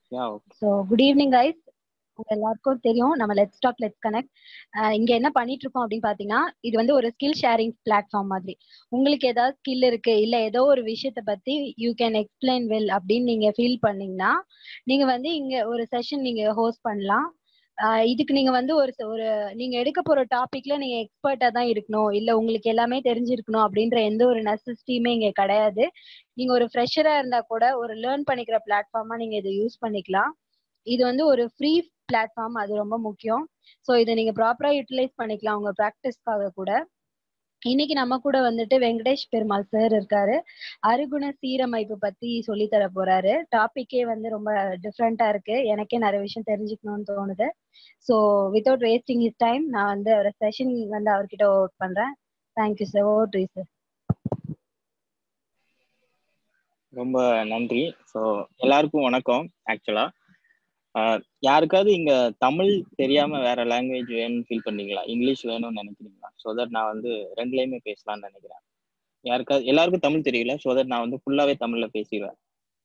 யா okay so good evening guys உங்க எல்லாருக்கும் தெரியும் நம்ம லெட்ஸ் டாக் லெட்ஸ் கனெக்ட் இங்க என்ன பண்ணிட்டு இருக்கோம் அப்படின்னு பாத்தீங்கன்னா இது வந்து ஒரு ஸ்கில் ஷேரிங் பிளாட்ஃபார்ம் மாதிரி உங்களுக்கு ஏதாவது ஸ்கில் இருக்கு இல்ல ஏதோ ஒரு விஷயத்த பத்தி யூ கேன் எக்ஸ்பிளைன் வெல் அப்படின்னு நீங்க ஃபீல் பண்ணீங்கன்னா நீங்க வந்து இங்க ஒரு செஷன் நீங்க ஹோஸ்ட் பண்ணலாம் ஆஹ் இதுக்கு நீங்க வந்து ஒரு ச- ஒரு நீங்க எடுக்க போற டாபிக்ல நீங்க எக்ஸ்பர்ட்டா தான் இருக்கணும் இல்ல உங்களுக்கு எல்லாமே தெரிஞ்சிருக்கணும் அப்படின்ற எந்த ஒரு நெசசிட்டியுமே இங்க கிடையாது நீங்க ஒரு ஃப்ரெஷரா இருந்தா கூட ஒரு லேர்ன் பண்ணிக்கிற பிளாட்ஃபார்மா நீங்க இதை யூஸ் பண்ணிக்கலாம் இது வந்து ஒரு ஃப்ரீ பிளாட்ஃபார்ம் அது ரொம்ப முக்கியம் ஸோ இதை நீங்க ப்ராப்பரா யூட்டிலைஸ் பண்ணிக்கலாம் உங்க ப்ராக்டிஸ்க்காக கூட இன்னைக்கு நம்ம கூட வந்துட்டு வெங்கடேஷ் பெருமாள் சார் இருக்காரு அருகுண சீரமைப்பு பத்தி சொல்லி தர போறாரு டாபிக்கே வந்து ரொம்ப டிஃப்ரெண்டா இருக்கு எனக்கே நிறைய விஷயம் தெரிஞ்சுக்கணும்னு தோணுது so without wasting his time நான் வந்து ஒரு செஷன் வந்து அவர்கிட்ட ஒர்க் பண்றேன் தேங்க்யூ சார் ஓ டு சார் ரொம்ப நன்றி ஸோ எல்லாருக்கும் வணக்கம் ஆக்சுவலா யாருக்காவது இங்க தமிழ் தெரியாம வேற லாங்குவேஜ் வேணும்னு ஃபீல் பண்ணீங்களா இங்கிலீஷ் வேணும்னு நினைக்கிறீங்களா ஸோ தட் நான் வந்து ரெண்டுலையுமே பேசலாம்னு நினைக்கிறேன் யாருக்காவது எல்லாருக்கும் தமிழ் தெரியல ஸோ தட் நான் வந்து ஃபுல்லாவே தமிழ்ல பேசிடுவேன்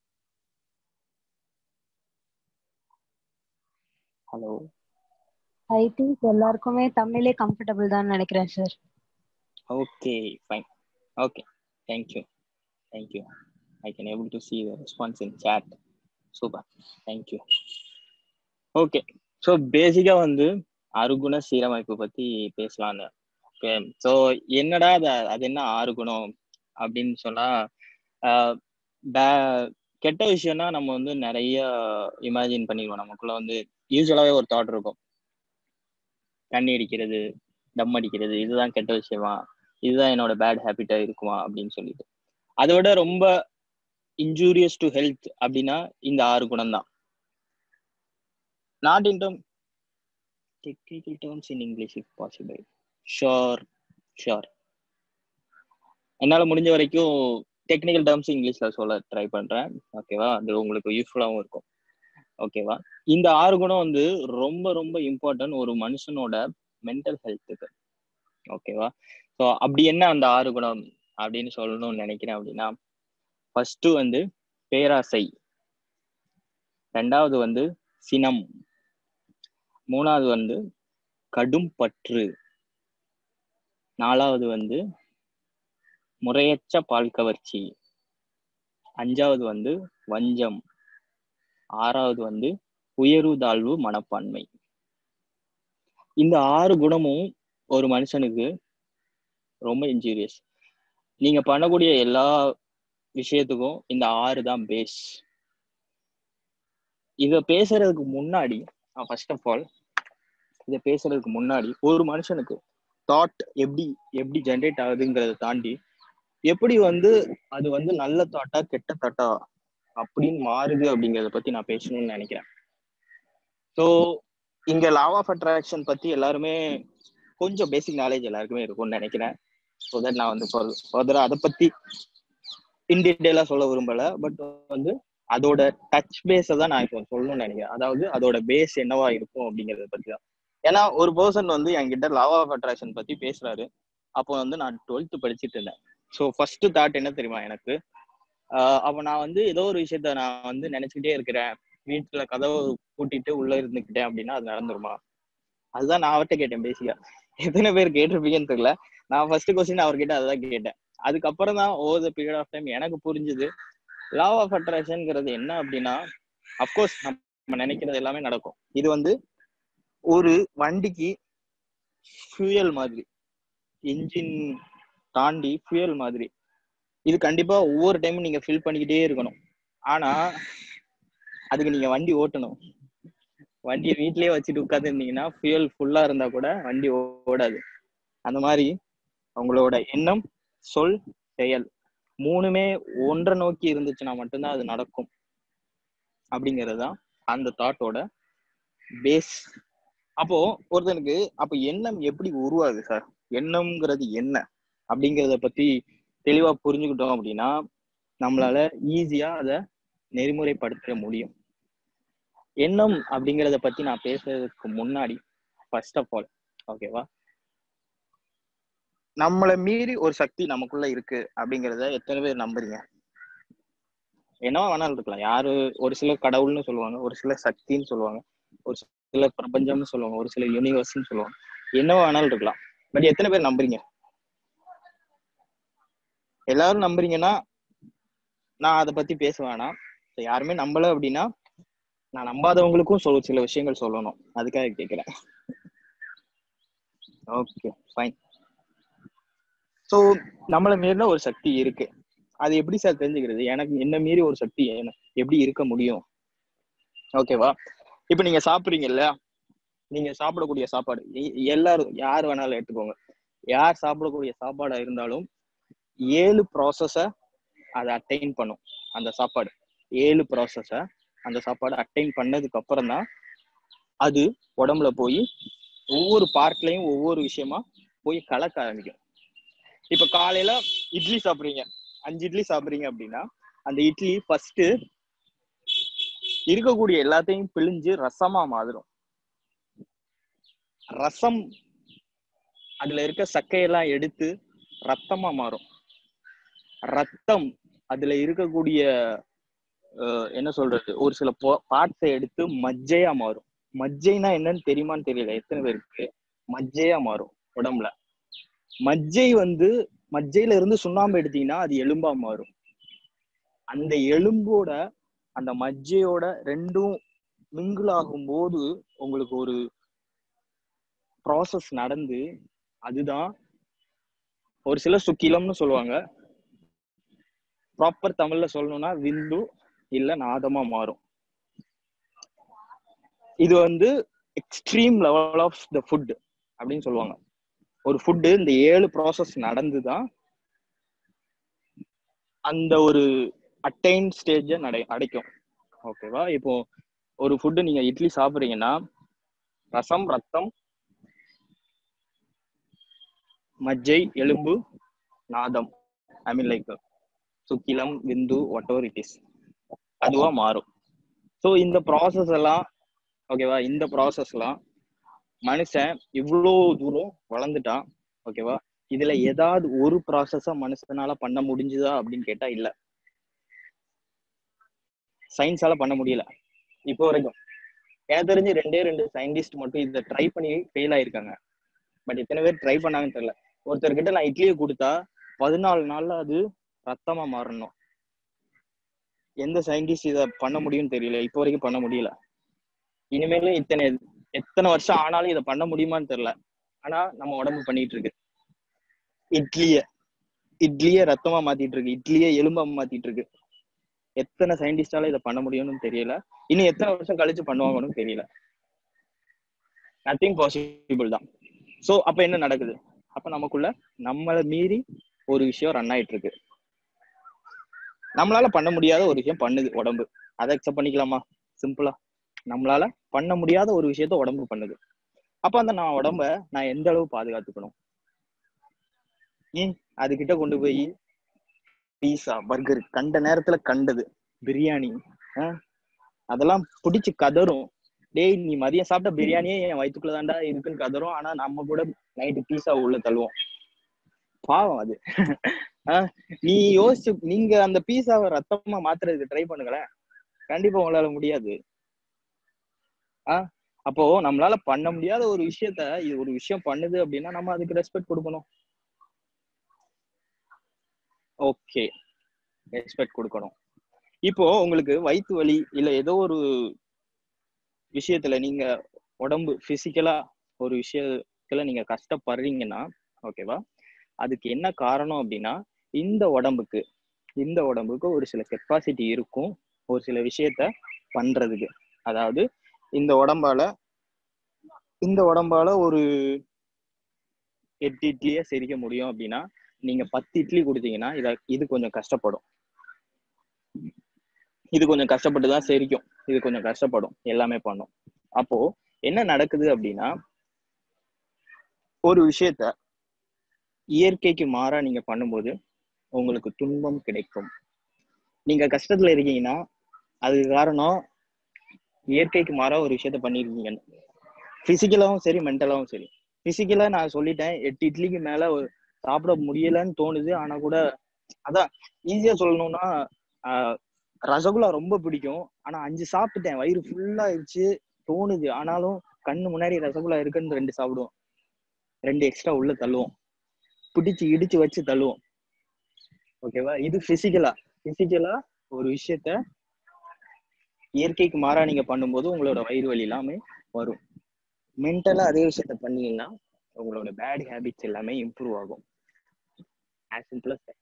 ஹலோ ஐ திங்க் எல்லாருக்குமே தமிழே கம்ஃபர்டபுள் தான் நினைக்கிறேன் sir okay fine okay thank you thank you I can able to see the response in chat super thank you okay so பேசிக்கா வந்து அருகுண சீரமைப்பு பத்தி பேசலான்னு ஓகே ஸோ என்னடா அது அது என்ன ஆறுகுணம் அப்படின்னு சொன்னா ஆஹ் பே- கெட்ட விஷயம்னா நம்ம வந்து நிறைய இமேஜின் பண்ணிடுவோம் நமக்குள்ள வந்து யூஸ்வலாவே ஒரு தாட் இருக்கும் தண்ணி அடிக்கிறது தம் அடிக்கிறது இதுதான் கெட்ட விஷயமா இதுதான் என்னோட பேட் ஹேபிட்டா இருக்குமா அப்படின்னு சொல்லிட்டு அதை விட ரொம்ப இன்ஜூரியஸ் டு ஹெல்த் அப்படின்னா இந்த ஆறு குணம் தான் not in term technical terms in English if possible sure sure என்னால் முடிஞ்ச வரைக்கும் டெக்னிக்கல் டேர்ம்ஸ் இங்கிலீஷ்ல சொல்ல ட்ரை பண்றேன் ஓகேவா அது உங்களுக்கு யூஸ்ஃபுல்லாகவும் இருக்கும் ஓகேவா இந்த ஆறு குணம் வந்து ரொம்ப ரொம்ப இம்பார்ட்டன்ட் ஒரு மனுஷனோட மென்டல் ஹெல்த்துக்கு ஓகேவா ஸோ அப்படி என்ன அந்த ஆறு குணம் அப்படின்னு சொல்லணும்னு நினைக்கிறேன் அப்படின்னா ஃபர்ஸ்ட் வந்து பேராசை ரெண்டாவது வந்து சினம் மூணாவது வந்து கடும் பற்று நாலாவது வந்து முறையற்ற பால் கவர்ச்சி அஞ்சாவது வந்து வஞ்சம் ஆறாவது வந்து உயர்வு தாழ்வு மனப்பான்மை இந்த ஆறு குணமும் ஒரு மனுஷனுக்கு ரொம்ப இன்ஜூரியஸ் நீங்க பண்ணக்கூடிய எல்லா விஷயத்துக்கும் இந்த ஆறு தான் பேஸ் இத பேசுறதுக்கு முன்னாடி ஃபர்ஸ்ட் ஆஃப் ஆல் இத பேசுறதுக்கு முன்னாடி ஒரு மனுஷனுக்கு தாட் எப்படி எப்படி ஜென்ரேட் ஆகுதுங்கிறத தாண்டி எப்படி வந்து அது வந்து நல்ல தாட்டா கெட்ட தாட்டா அப்படின்னு மாறுது அப்படிங்கறத பத்தி நான் பேசணும்னு நினைக்கிறேன் ஸோ இங்க லாவ் ஆஃப் அட்ராக்ஷன் பத்தி எல்லாருமே கொஞ்சம் பேசிக் நாலேஜ் எல்லாருக்குமே இருக்கும்னு நினைக்கிறேன் ஸோ தட் நான் வந்து ஃபர்தரா அதை பத்தி இன் டீட்டெயிலா சொல்ல விரும்பல பட் வந்து அதோட டச் பேஸை தான் நான் இப்போ சொல்லணும்னு நினைக்கிறேன் அதாவது அதோட பேஸ் என்னவா இருக்கும் அப்படிங்கறத பத்தி தான் ஏன்னா ஒரு பர்சன் வந்து என்கிட்ட லாவ் ஆஃப் அட்ராக்ஷன் பத்தி பேசுறாரு அப்போ வந்து நான் டுவெல்த் படிச்சுட்டு இருந்தேன் ஸோ ஃபர்ஸ்ட் தாட் என்ன தெரியுமா எனக்கு ஆஹ் அப்ப நான் வந்து ஏதோ ஒரு விஷயத்த நான் வந்து நினைச்சுக்கிட்டே இருக்கிறேன் வீட்டுல கதவை பூட்டிட்டு உள்ள இருந்துக்கிட்டேன் அப்படின்னா அது நடந்துருமா அதுதான் நான் அவர்கிட்ட கேட்டேன் பேசிக்கா எத்தனை பேர் கேட்டிருப்பீங்கன்னு தெரியல நான் ஃபர்ஸ்ட் கொஸ்டின் அவர்கிட்ட அதான் கேட்டேன் அதுக்கப்புறம் தான் over the period of time எனக்கு புரிஞ்சுது லாவ் ஆஃப் அட்ராக்ஷன்ங்கிறது என்ன அப்படின்னா அப்கோர்ஸ் நம்ம நினைக்கிறது எல்லாமே நடக்கும் இது வந்து ஒரு வண்டிக்கு ஃபியூயல் மாதிரி இன்ஜின் தாண்டி ஃபியூயல் மாதிரி இது கண்டிப்பா ஒவ்வொரு டைமும் நீங்க ஃபில் பண்ணிக்கிட்டே இருக்கணும் ஆனா அதுக்கு நீங்க வண்டி ஓட்டணும் வண்டியை வீட்லயே வச்சுட்டு உட்கார்ந்து இருந்தீங்கன்னா ஃபியூயல் ஃபுல்லா இருந்தா கூட வண்டி ஓடாது அந்த மாதிரி உங்களோட எண்ணம் சொல் செயல் மூணுமே ஒன்றை நோக்கி இருந்துச்சுன்னா மட்டும்தான் அது நடக்கும் அப்படிங்கிறது தான் அந்த தாட்டோட பேஸ் அப்போ ஒருத்தனுக்கு அப்ப எண்ணம் எப்படி உருவாகுது சார் எண்ணம்ங்கிறது என்ன அப்படிங்கிறத பத்தி தெளிவா புரிஞ்சுக்கிட்டோம் அப்படின்னா நம்மளால ஈஸியா அதை நெறிமுறைப்படுத்த முடியும் எண்ணம் அப்படிங்கிறத பத்தி நான் பேசுறதுக்கு முன்னாடி ஃபர்ஸ்ட் ஆஃப் ஆல் ஓகேவா நம்மளை மீறி ஒரு சக்தி நமக்குள்ள இருக்கு அப்படிங்கிறத எத்தனை பேர் நம்புறீங்க என்னவா வேணாலும் இருக்கலாம் யாரு ஒரு சிலர் கடவுள்னு சொல்லுவாங்க ஒரு சிலர் சக்தின்னு சொல்லுவாங்க ஒரு சிலர் பிரபஞ்சம்னு சொல்லுவாங்க ஒரு சிலர் யூனிவர்ஸ்னு சொல்லுவாங்க என்னவா வேணாலும் இருக்கலாம் பட் எத்தனை பேர் நம்புறீங்க எல்லாரும் நம்புறீங்கன்னா நான் அதை பத்தி பேச வேணாம் So, யாருமே நம்பல அப்படின்னா நான் நம்பாதவங்களுக்கும் சொல் சில விஷயங்கள் சொல்லணும் அதுக்காக கேட்கிறேன் ஓகே ஃபைன் ஸோ நம்மளை மீறின ஒரு சக்தி இருக்கு அது எப்படி சார் தெரிஞ்சுக்கிறது எனக்கு என்ன மீறி ஒரு சக்தி என்ன- எப்படி இருக்க முடியும் ஓகேவா இப்போ நீங்க சாப்பிடுறீங்கல்ல நீங்க சாப்பிடக்கூடிய சாப்பாடு எ- எல்லாரும் யார் வேணாலும் எடுத்துக்கோங்க யார் சாப்பிடக்கூடிய சாப்பாடா இருந்தாலும் ஏழு ப்ராசஸ அதை அட்டைன் பண்ணும் அந்த சாப்பாடு ஏழு ப்ராசஸ அந்த சாப்பாடு அட்டைன் பண்ணதுக்கு அப்புறம் தான் அது உடம்புல போய் ஒவ்வொரு பார்ட்லயும் ஒவ்வொரு விஷயமா போய் கலக்க ஆரம்பிக்கும் இப்ப காலையில இட்லி சாப்பிடுறீங்க அஞ்சு இட்லி சாப்பிடுறீங்க அப்படின்னா அந்த இட்லி ஃபர்ஸ்ட் இருக்கக்கூடிய எல்லாத்தையும் பிழிஞ்சு ரசமா மாறும் ரசம் அதுல இருக்க சக்கையெல்லாம் எடுத்து ரத்தமா மாறும் ரத்தம் அதுல இருக்கக்கூடிய அஹ், என்ன சொல்றது ஒரு சில பார்ட்ஸை எடுத்து மஜ்ஜையா மாறும் மஜ்ஜைனா என்னன்னு தெரியுமான்னு தெரியல எத்தனை பேருக்கு மஜ்ஜையா மாறும் உடம்புல மஜ்ஜை வந்து மஜ்ஜையில இருந்து சுண்ணாம்பு எடுத்தீங்கன்னா அது எலும்பா மாறும் அந்த எலும்போட அந்த மஜ்ஜையோட ரெண்டும் மிங்கிள் ஆகும் போது உங்களுக்கு ஒரு ப்ராசஸ் நடந்து அதுதான் ஒரு சிலர் சுக்கிலம்னு சொல்லுவாங்க ப்ராப்பர் தமிழ்ல சொல்லணும்னா விந்து இல்ல நாதமா மாறும் இது வந்து extreme level of the food அப்படின்னு சொல்லுவாங்க ஒரு ஃபுட்டு இந்த ஏழு ப்ராசஸ் நடந்துதான் அந்த ஒரு அட்டைன் ஸ்டேஜ நடை அடைக்கும் ஓகேவா இப்போ ஒரு ஃபுட்டு நீங்க இட்லி சாப்பிடுறீங்கன்னா ரசம் ரத்தம் மஜ்ஜை எலும்பு நாதம் ஐ மீன் லைக் சுக்கிலம் விந்து வாட் எவர் இட் இஸ் அதுவா மாறும் ஸோ இந்த ப்ராசஸ் எல்லாம் ஓகேவா இந்த ப்ராசஸ் எல்லாம் மனுஷன் இவ்வளோ தூரம் வளர்ந்துட்டான் ஓகேவா இதுல ஏதாவது ஒரு ப்ராசஸா மனுஷனால பண்ண முடிஞ்சுதா அப்படின்னு கேட்டா இல்ல சயின்ஸால பண்ண முடியல இப்போ வரைக்கும் எனக்கு தெரிஞ்சு ரெண்டே ரெண்டு சயின்டிஸ்ட் மட்டும் இதை ட்ரை பண்ணி ஃபெயில் ஆயிருக்காங்க பட் எத்தனை பேர் ட்ரை பண்ணாங்கன்னு தெரியல ஒருத்தர்கிட்ட நான் இட்லியை கொடுத்தா பதினாலு நாள்ல அது ரத்தமா மாறணும் எந்த சயின்டிஸ்ட் இதை பண்ண முடியும்னு தெரியல இப்போ வரைக்கும் பண்ண முடியல இனிமேலும் இத்தனை எத்தனை வருஷம் ஆனாலும் இதை பண்ண முடியுமான்னு தெரியல ஆனா நம்ம உடம்பு பண்ணிட்டு இருக்கு இட்லிய இட்லிய ரத்தமா மாத்திட்டு இருக்கு இட்லிய எலும்பா மாத்திட்டு இருக்கு எத்தனை சயின்டிஸ்டால இதை பண்ண முடியும்னு தெரியல இன்னும் எத்தனை வருஷம் கழிச்சு பண்ணுவாங்கன்னு தெரியல நத்திங் பாசிபிள் தான் சோ அப்ப என்ன நடக்குது அப்ப நமக்குள்ள நம்மளை மீறி ஒரு விஷயம் ரன் ஆயிட்டு இருக்கு நம்மளால பண்ண முடியாத ஒரு விஷயம் பண்ணுது உடம்பு அதை அக்செப்ட் பண்ணிக்கலாமா சிம்பிளா நம்மளால பண்ண முடியாத ஒரு விஷயத்த உடம்பு பண்ணுது அப்ப அந்த நான் உடம்ப நான் எந்த அளவு பாதுகாத்துக்கணும் ஏன் அதுகிட்ட கொண்டு போய் பீஸா பர்கர் கண்ட நேரத்துல கண்டது பிரியாணி ஆஹ் அதெல்லாம் பிடிச்சு கதரும் டேய் நீ மதியம் சாப்பிட்ட பிரியாணியே என் வயிற்றுக்குள்ள தாண்டா இருக்குன்னு கதரும் ஆனா நம்ம கூட நைட்டு பீஸா உள்ள தள்ளுவோம் பாவம் அது ஆஹ் நீ யோசிச்சு நீங்க அந்த பீஸாவை ரத்தமா மாத்துறதுக்கு ட்ரை பண்ணுங்களேன் கண்டிப்பா உங்களால முடியாது ஆஹ் அப்போ நம்மளால பண்ண முடியாத ஒரு விஷயத்த இது ஒரு விஷயம் பண்ணுது அப்படின்னா நம்ம அதுக்கு ரெஸ்பெக்ட் கொடுக்கணும் ஓகே ரெஸ்பெக்ட் கொடுக்கணும் இப்போ உங்களுக்கு வயிற்று வலி இல்ல ஏதோ ஒரு விஷயத்துல நீங்க உடம்பு பிசிக்கலா ஒரு விஷயத்துல நீங்க கஷ்டப்படுறீங்கன்னா ஓகேவா அதுக்கு என்ன காரணம் அப்படின்னா இந்த உடம்புக்கு இந்த உடம்புக்கு ஒரு சில கெப்பாசிட்டி இருக்கும் ஒரு சில விஷயத்த பண்றதுக்கு அதாவது இந்த உடம்பால இந்த உடம்பால ஒரு எட்டு இட்லியே செரிக்க முடியும் அப்படின்னா நீங்க பத்து இட்லி கொடுத்தீங்கன்னா இத இது கொஞ்சம் கஷ்டப்படும் இது கொஞ்சம் கஷ்டப்பட்டு தான் செரிக்கும் இது கொஞ்சம் கஷ்டப்படும் எல்லாமே பண்ணும் அப்போ என்ன நடக்குது அப்படின்னா ஒரு விஷயத்த இயற்கைக்கு மாறா நீங்க பண்ணும்போது உங்களுக்கு துன்பம் கிடைக்கும் நீங்க கஷ்டத்துல இருக்கீங்கன்னா அதுக்கு காரணம் இயற்கைக்கு மாறா ஒரு விஷயத்த பண்ணிருக்கீங்கன்னு பிசிக்கலாவும் சரி மென்டலாவும் சரி பிசிக்கலா நான் சொல்லிட்டேன் எட்டு இட்லிக்கு மேல ஒரு சாப்பிட முடியலன்னு தோணுது ஆனா கூட அதான் ஈஸியா சொல்லணும்னா ஆஹ் ரசகுல்லா ரொம்ப பிடிக்கும் ஆனா அஞ்சு சாப்பிட்டேன் வயிறு ஃபுல்லா ஆயிடுச்சு தோணுது ஆனாலும் கண்ணு முன்னாடி ரசகுல்லா இருக்குன்னு ரெண்டு சாப்பிடுவோம் ரெண்டு எக்ஸ்ட்ரா உள்ள தள்ளுவோம் பிடிச்சு இடிச்சு வச்சு தள்ளுவோம் ஓகேவா இது பிசிக்கலா பிசிக்கலா ஒரு விஷயத்த இயற்கைக்கு மாறா நீங்க பண்ணும்போது உங்களோட வயிறு வலி எல்லாமே வரும் மென்டலா அதே விஷயத்த பண்ணீங்கன்னா உங்களோட பேட் ஹேபிட்ஸ் எல்லாமே இம்ப்ரூவ் ஆகும் as simple as that.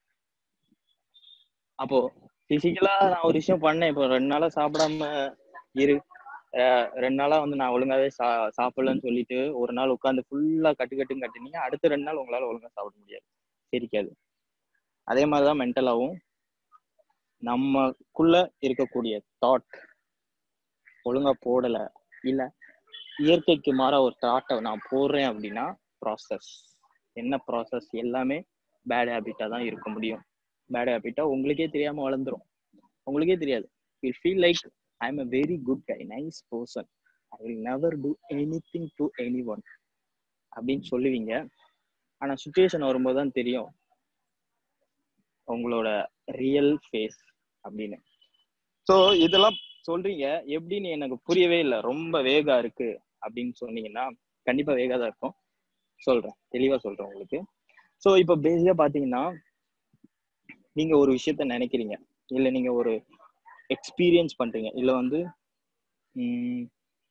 அப்போ பிசிக்கலா நான் ஒரு விஷயம் பண்ணேன் இப்போ ரெண்டு நாளா சாப்பிடாம இரு அஹ் ரெண்டு நாளா வந்து நான் ஒழுங்காவே சா சாப்பிடலன்னு சொல்லிட்டு ஒரு நாள் உட்காந்து ஃபுல்லா கட்டு கட்டுன்னு கட்டுனீங்க அடுத்த ரெண்டு நாள் உங்களால ஒழுங்கா சாப்பிட முடியாது சரிக்காது அதே மாதிரிதான் மென்டலாவும் நமக்குள்ள இருக்கக்கூடிய தாட் ஒழுங்கா போடல இல்ல இயற்கைக்கு மாறா ஒரு தாட்டை நான் போடுறேன் அப்படின்னா ப்ராசஸ் என்ன ப்ராசஸ் எல்லாமே பேட் ஹேபிட்டா தான் இருக்க முடியும் பேட் ஹேபிட்டா உங்களுக்கே தெரியாம வளர்ந்துரும் உங்களுக்கே தெரியாது you feel like I am a very good guy nice person I will never do anything to anyone அப்படின்னு சொல்லுவீங்க ஆனா சுச்சுவேஷன் வரும்போது தான் தெரியும் உங்களோட ரியல் ஃபேஸ் அப்படின்னு ஸோ இதெல்லாம் சொல்றீங்க எப்படின்னு எனக்கு புரியவே இல்லை ரொம்ப வேகா இருக்கு அப்படின்னு சொன்னீங்கன்னா கண்டிப்பா வேகா தான் இருக்கும் சொல்றேன் தெளிவா சொல்றேன் உங்களுக்கு ஸோ இப்போ பேசிக்கா பாத்தீங்கன்னா நீங்க ஒரு விஷயத்த நினைக்கிறீங்க இல்ல நீங்க ஒரு எக்ஸ்பீரியன்ஸ் பண்றீங்க இல்ல வந்து உம்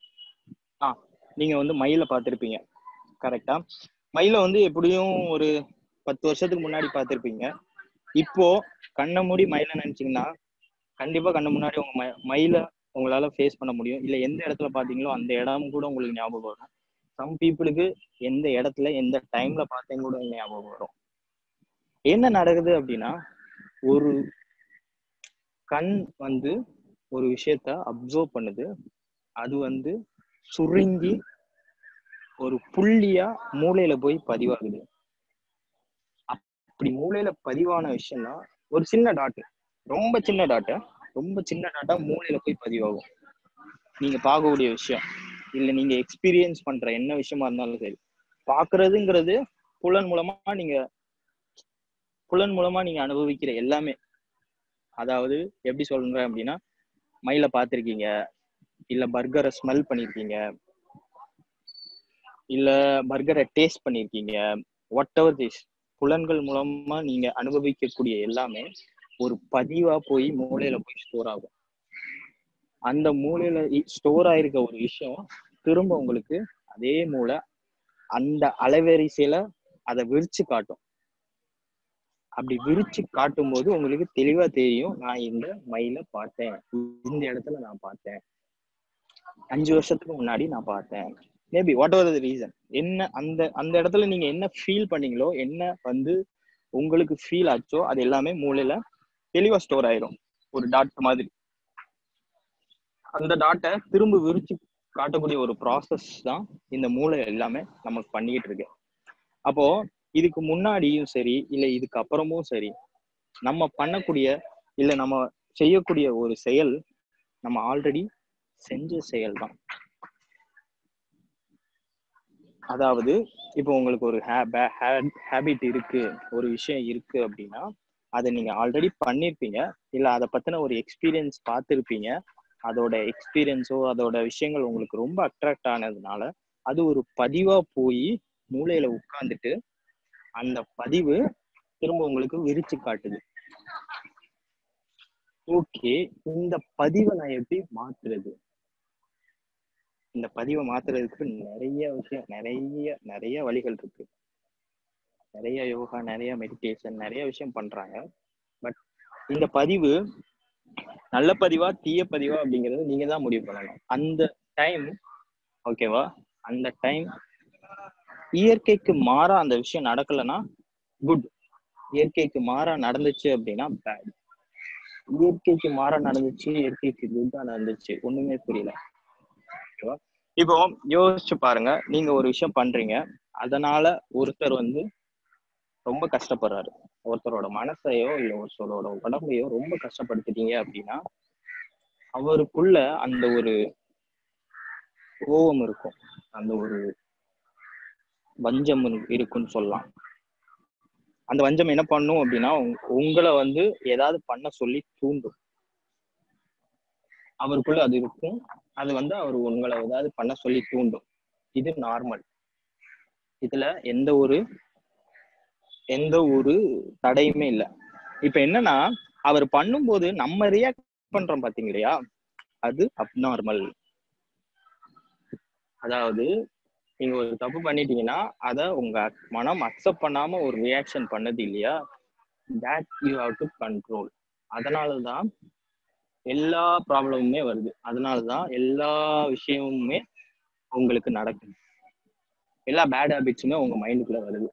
ஆ நீங்க வந்து மயில பார்த்திருப்பீங்க கரெக்டா மயில வந்து எப்படியும் ஒரு பத்து வருஷத்துக்கு முன்னாடி பார்த்திருப்பீங்க இப்போ கண்ணை மூடி மயில நினைச்சீங்கன்னா கண்டிப்பா கண்ணு முன்னாடி உங்க ம- மயில உங்களால ஃபேஸ் பண்ண முடியும் இல்ல எந்த இடத்துல பாத்தீங்களோ அந்த இடம் கூட உங்களுக்கு ஞாபகம் வரும் சம் பீப்புளுக்கு எந்த இடத்துல எந்த டைம்ல பார்த்தேன் கூட ஞாபகம் வரும் என்ன நடக்குது அப்படின்னா ஒரு கண் வந்து ஒரு விஷயத்த அப்சர்வ் பண்ணுது அது வந்து சுருங்கி ஒரு புள்ளியா மூளையில போய் பதிவாகுது அப்படி மூளையில பதிவான விஷயம்னா ஒரு சின்ன டாட் ரொம்ப சின்ன டாட்டா ரொம்ப சின்ன டாட்டா மூளையில போய் பதிவாகும் நீங்க பார்க்கக்கூடிய விஷயம் இல்ல நீங்க எக்ஸ்பீரியன்ஸ் பண்ற என்ன விஷயமா இருந்தாலும் சரி பாக்குறதுங்கிறது புலன் மூலமா நீங்க புலன் மூலமா நீங்க அனுபவிக்கிற எல்லாமே அதாவது எப்படி சொல்றேன் அப்படின்னா மயில பார்த்திருக்கீங்க இல்ல பர்கரை ஸ்மெல் பண்ணிருக்கீங்க இல்ல பர்கரை டேஸ்ட் பண்ணிருக்கீங்க வாட் எவர் திஸ் புலன்கள் மூலமா நீங்க அனுபவிக்கக்கூடிய எல்லாமே ஒரு பதிவா போய் மூளையில போய் ஸ்டோர் ஆகும் அந்த மூளையில ஸ்டோர் ஆயிருக்க ஒரு விஷயம் திரும்ப உங்களுக்கு அதே மூளை அந்த அலைவரிசையில அதை விரிச்சு காட்டும் அப்படி விரிச்சு காட்டும் போது உங்களுக்கு தெளிவா தெரியும் நான் இந்த மயில பார்த்தேன் இந்த இடத்துல நான் பார்த்தேன் அஞ்சு வருஷத்துக்கு முன்னாடி நான் பார்த்தேன் maybe whatever the reason என்ன அந்த அந்த இடத்துல நீங்க என்ன ஃபீல் பண்ணீங்களோ என்ன வந்து உங்களுக்கு ஃபீல் ஆச்சோ அது எல்லாமே மூளையில தெளிவா ஸ்டோர் ஆயிரும் ஒரு டாட் மாதிரி அந்த டாட்டை திரும்ப விரிச்சு காட்டக்கூடிய ஒரு ப்ராசஸ் தான் இந்த மூளை எல்லாமே நமக்கு பண்ணிக்கிட்டு இருக்கு அப்போ இதுக்கு முன்னாடியும் சரி இல்ல இதுக்கு அப்புறமும் சரி நம்ம பண்ணக்கூடிய இல்ல நம்ம செய்யக்கூடிய ஒரு செயல் நம்ம ஆல்ரெடி செஞ்ச செயல் தான் அதாவது இப்போ உங்களுக்கு ஒரு ஹேபிட் இருக்கு ஒரு விஷயம் இருக்கு அப்படின்னா அதை நீங்க ஆல்ரெடி பண்ணிருப்பீங்க இல்ல அதை பத்தின ஒரு எக்ஸ்பீரியன்ஸ் பார்த்துருப்பீங்க அதோட எக்ஸ்பீரியன்ஸோ அதோட விஷயங்கள் உங்களுக்கு ரொம்ப அட்ராக்ட் ஆனதுனால அது ஒரு பதிவா போய் மூளையில உட்கார்ந்துட்டு அந்த பதிவு திரும்ப உங்களுக்கு விரிச்சு காட்டுது ஓகே இந்த பதிவை நான் எப்படி மாத்துறது இந்த பதிவை மாத்துறதுக்கு நிறைய விஷயம் நிறைய நிறைய வழிகள் இருக்கு நிறைய யோகா நிறைய மெடிடேஷன் நிறைய விஷயம் பண்றாங்க பட் இந்த பதிவு நல்ல பதிவா தீய பதிவா அப்படிங்கறது நீங்க தான் முடிவு பண்ணணும் அந்த டைம் ஓகேவா அந்த டைம் இயற்கைக்கு மாறா அந்த விஷயம் நடக்கலைன்னா குட் இயற்கைக்கு மாறா நடந்துச்சு அப்படின்னா பேட் இயற்கைக்கு மாறா நடந்துச்சு இயற்கைக்கு குட்டா நடந்துச்சு ஒண்ணுமே புரியல ஓகேவா இப்போ யோசிச்சு பாருங்க நீங்க ஒரு விஷயம் பண்றீங்க அதனால ஒருத்தர் வந்து ரொம்ப கஷ்டப்படுறாரு ஒருத்தரோட மனசையோ இல்ல ஒருத்தரோட உடம்பையோ ரொம்ப கஷ்டப்படுத்திட்டீங்க அப்படின்னா அவருக்குள்ள அந்த ஒரு கோபம் இருக்கும் அந்த ஒரு வஞ்சம் இரு- இருக்குன்னு சொல்லலாம் அந்த வஞ்சம் என்ன பண்ணும் அப்படின்னா உங்க- உங்களை வந்து ஏதாவது பண்ண சொல்லி தூண்டும் அவருக்குள்ள அது இருக்கும் அது வந்து அவர் உங்களை ஏதாவது பண்ண சொல்லி தூண்டும் இது நார்மல் இதுல எந்த ஒரு எந்த ஒரு தடையுமே இல்லை இப்ப என்னன்னா அவர் பண்ணும்போது நம்ம ரியாக்ட் பண்றோம் பாத்தீங்க இல்லையா அது அப்நார்மல் அதாவது நீங்க ஒரு தப்பு பண்ணிட்டீங்கன்னா அத உங்க மனம் அக்செப்ட் பண்ணாம ஒரு ரியாக்ஷன் பண்ணது இல்லையா that you have to control அதனாலதான் எல்லா ப்ராப்ளமுமே வருது அதனாலதான் எல்லா விஷயமுமே உங்களுக்கு நடக்குது எல்லா பேட் ஹேபிட்ஸுமே உங்க மைண்டுக்குள்ள வருது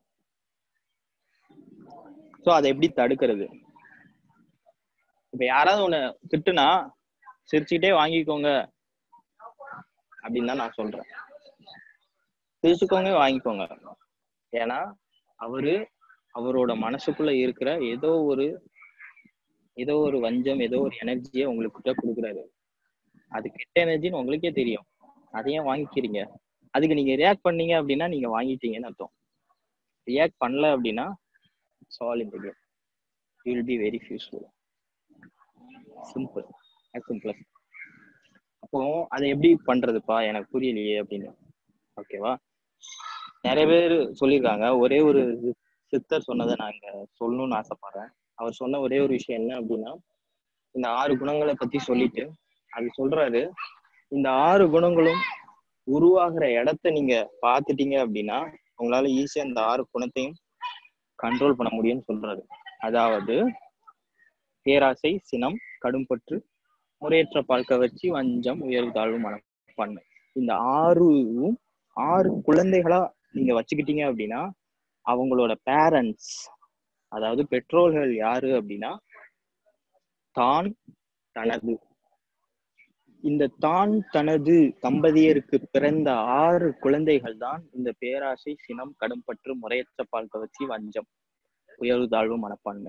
ஸோ அதை எப்படி தடுக்கிறது இப்ப யாராவது ஒண்ணு திட்டுனா சிரிச்சுக்கிட்டே வாங்கிக்கோங்க அப்படின்னு தான் நான் சொல்றேன் சிரிச்சுக்கோங்க வாங்கிக்கோங்க ஏன்னா அவரு அவரோட மனசுக்குள்ள இருக்கிற ஏதோ ஒரு ஏதோ ஒரு வஞ்சம் ஏதோ ஒரு எனர்ஜியை உங்களுக்கு கொடுக்குறாரு அது கெட்ட எனர்ஜின்னு உங்களுக்கே தெரியும் அதையும் வாங்கிக்கிறீங்க அதுக்கு நீங்க ரியாக்ட் பண்ணீங்க அப்படின்னா நீங்க வாங்கிட்டீங்கன்னு அர்த்தம் ரியாக்ட் பண்ணல அப்படின்னா சால் இந்த game you will be very useful simple simple அப்போ அதை எப்படி பண்றதுப்பா எனக்கு புரியலையே அப்படின்னு ஓகேவா நிறைய பேர் சொல்லியிருக்காங்க ஒரே ஒரு சித்தர் சொன்னதை நான் இங்க சொல்லணும்னு ஆசைப்படுறேன் அவர் சொன்ன ஒரே ஒரு விஷயம் என்ன அப்படின்னா இந்த ஆறு குணங்களை பத்தி சொல்லிட்டு அது சொல்றாரு இந்த ஆறு குணங்களும் உருவாகிற இடத்த நீங்க பாத்துட்டீங்க அப்படின்னா உங்களால ஈஸியா இந்த ஆறு குணத்தையும் கண்ட்ரோல் பண்ண முடியும்னு சொல்றாரு அதாவது பேராசை சினம் கடும்பற்று முறையற்ற பால் கவர்ச்சி வஞ்சம் உயர்வு தாழ்வு மனப்பான்மை இந்த ஆறும் ஆறு குழந்தைகளா நீங்க வச்சுக்கிட்டீங்க அப்படின்னா அவங்களோட பேரண்ட்ஸ் அதாவது பெற்றோர்கள் யாரு அப்படின்னா தான் தனது இந்த தான் தனது தம்பதியருக்கு பிறந்த ஆறு குழந்தைகள் தான் இந்த பேராசை சினம் கடும்பற்று முறையற்ற பால் கவர்ச்சி வஞ்சம் உயர்வு தாழ்வு மனப்பான்மை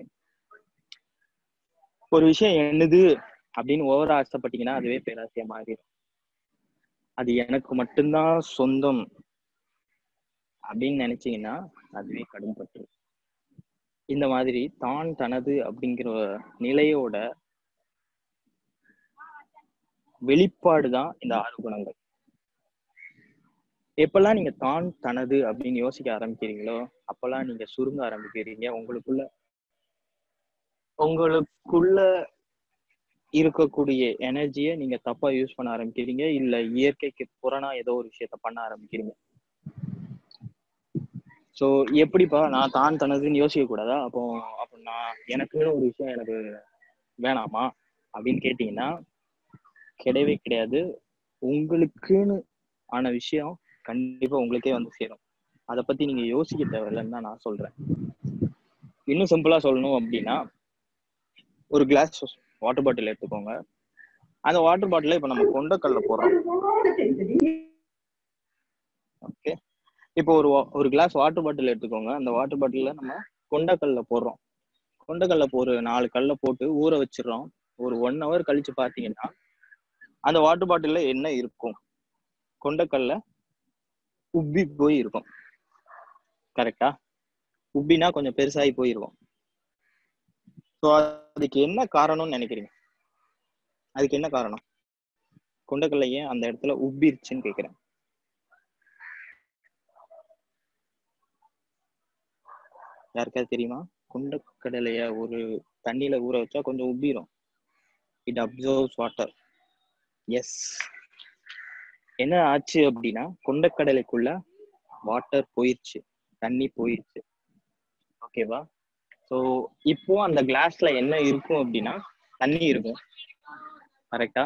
ஒரு விஷயம் என்னது அப்படின்னு ஓவர ஆசைப்பட்டீங்கன்னா அதுவே பேராசையா மாறிடும் அது எனக்கு மட்டும்தான் சொந்தம் அப்படின்னு நினைச்சீங்கன்னா அதுவே கடும்பற்று இந்த மாதிரி தான் தனது அப்படிங்கிற நிலையோட வெளிப்பாடு தான் இந்த ஆறு குணங்கள் எப்பெல்லாம் நீங்க தான் தனது அப்படின்னு யோசிக்க ஆரம்பிக்கிறீங்களோ அப்பெல்லாம் நீங்க சுருங்க ஆரம்பிக்கிறீங்க உங்களுக்குள்ள உங்களுக்குள்ள இருக்கக்கூடிய எனர்ஜியை நீங்க தப்பா யூஸ் பண்ண ஆரம்பிக்கிறீங்க இல்ல இயற்கைக்கு புறனா ஏதோ ஒரு விஷயத்த பண்ண ஆரம்பிக்கிறீங்க சோ எப்படிப்பா நான் தான் தனதுன்னு யோசிக்க கூடாதா அப்போ அப்போ நான் எனக்குன்னு ஒரு விஷயம் எனக்கு வேணாமா அப்படின்னு கேட்டீங்கன்னா கிடையவே கிடையாது உங்களுக்குன்னு ஆன விஷயம் கண்டிப்பா உங்களுக்கே வந்து சேரும் அதை பத்தி நீங்க யோசிக்க தேவையில்லைன்னு தான் நான் சொல்றேன் இன்னும் சிம்பிளா சொல்லணும் அப்படின்னா ஒரு கிளாஸ் வாட்டர் பாட்டில் எடுத்துக்கோங்க அந்த வாட்டர் பாட்டில இப்ப நம்ம கொண்டக்கல்ல போடுறோம் ஓகே இப்போ ஒரு ஒரு கிளாஸ் வாட்டர் பாட்டில் எடுத்துக்கோங்க அந்த வாட்டர் பாட்டில நம்ம கொண்டக்கல்ல போடுறோம் கொண்டக்கல்ல ஒரு நாலு கல்ல போட்டு ஊற வச்சிடறோம் ஒரு ஒன் ஹவர் கழிச்சு பாத்தீங்கன்னா அந்த வாட்டர் பாட்டில்ல என்ன இருக்கும் கொண்டக்கல்ல உப்பி போய் இருக்கும் கரெக்டா உப்பினா கொஞ்சம் பெருசாகி போயிருக்கும் ஸோ அதுக்கு என்ன காரணம்னு நினைக்கிறீங்க அதுக்கு என்ன காரணம் கொண்டக்கல்ல ஏன் அந்த இடத்துல உப்பிருச்சுன்னு கேக்குறேன் யாருக்காவது தெரியுமா கொண்டக்கடலைய ஒரு தண்ணியில ஊற வச்சா கொஞ்சம் உப்பிரும் இட் அப்சர்வ்ஸ் வாட்டர் எஸ் என்ன ஆச்சு அப்படின்னா கொண்டக்கடலைக்குள்ள வாட்டர் போயிருச்சு தண்ணி போயிருச்சு ஓகேவா ஸோ இப்போ அந்த கிளாஸ்ல என்ன இருக்கும் அப்படின்னா தண்ணி இருக்கும் கரெக்டா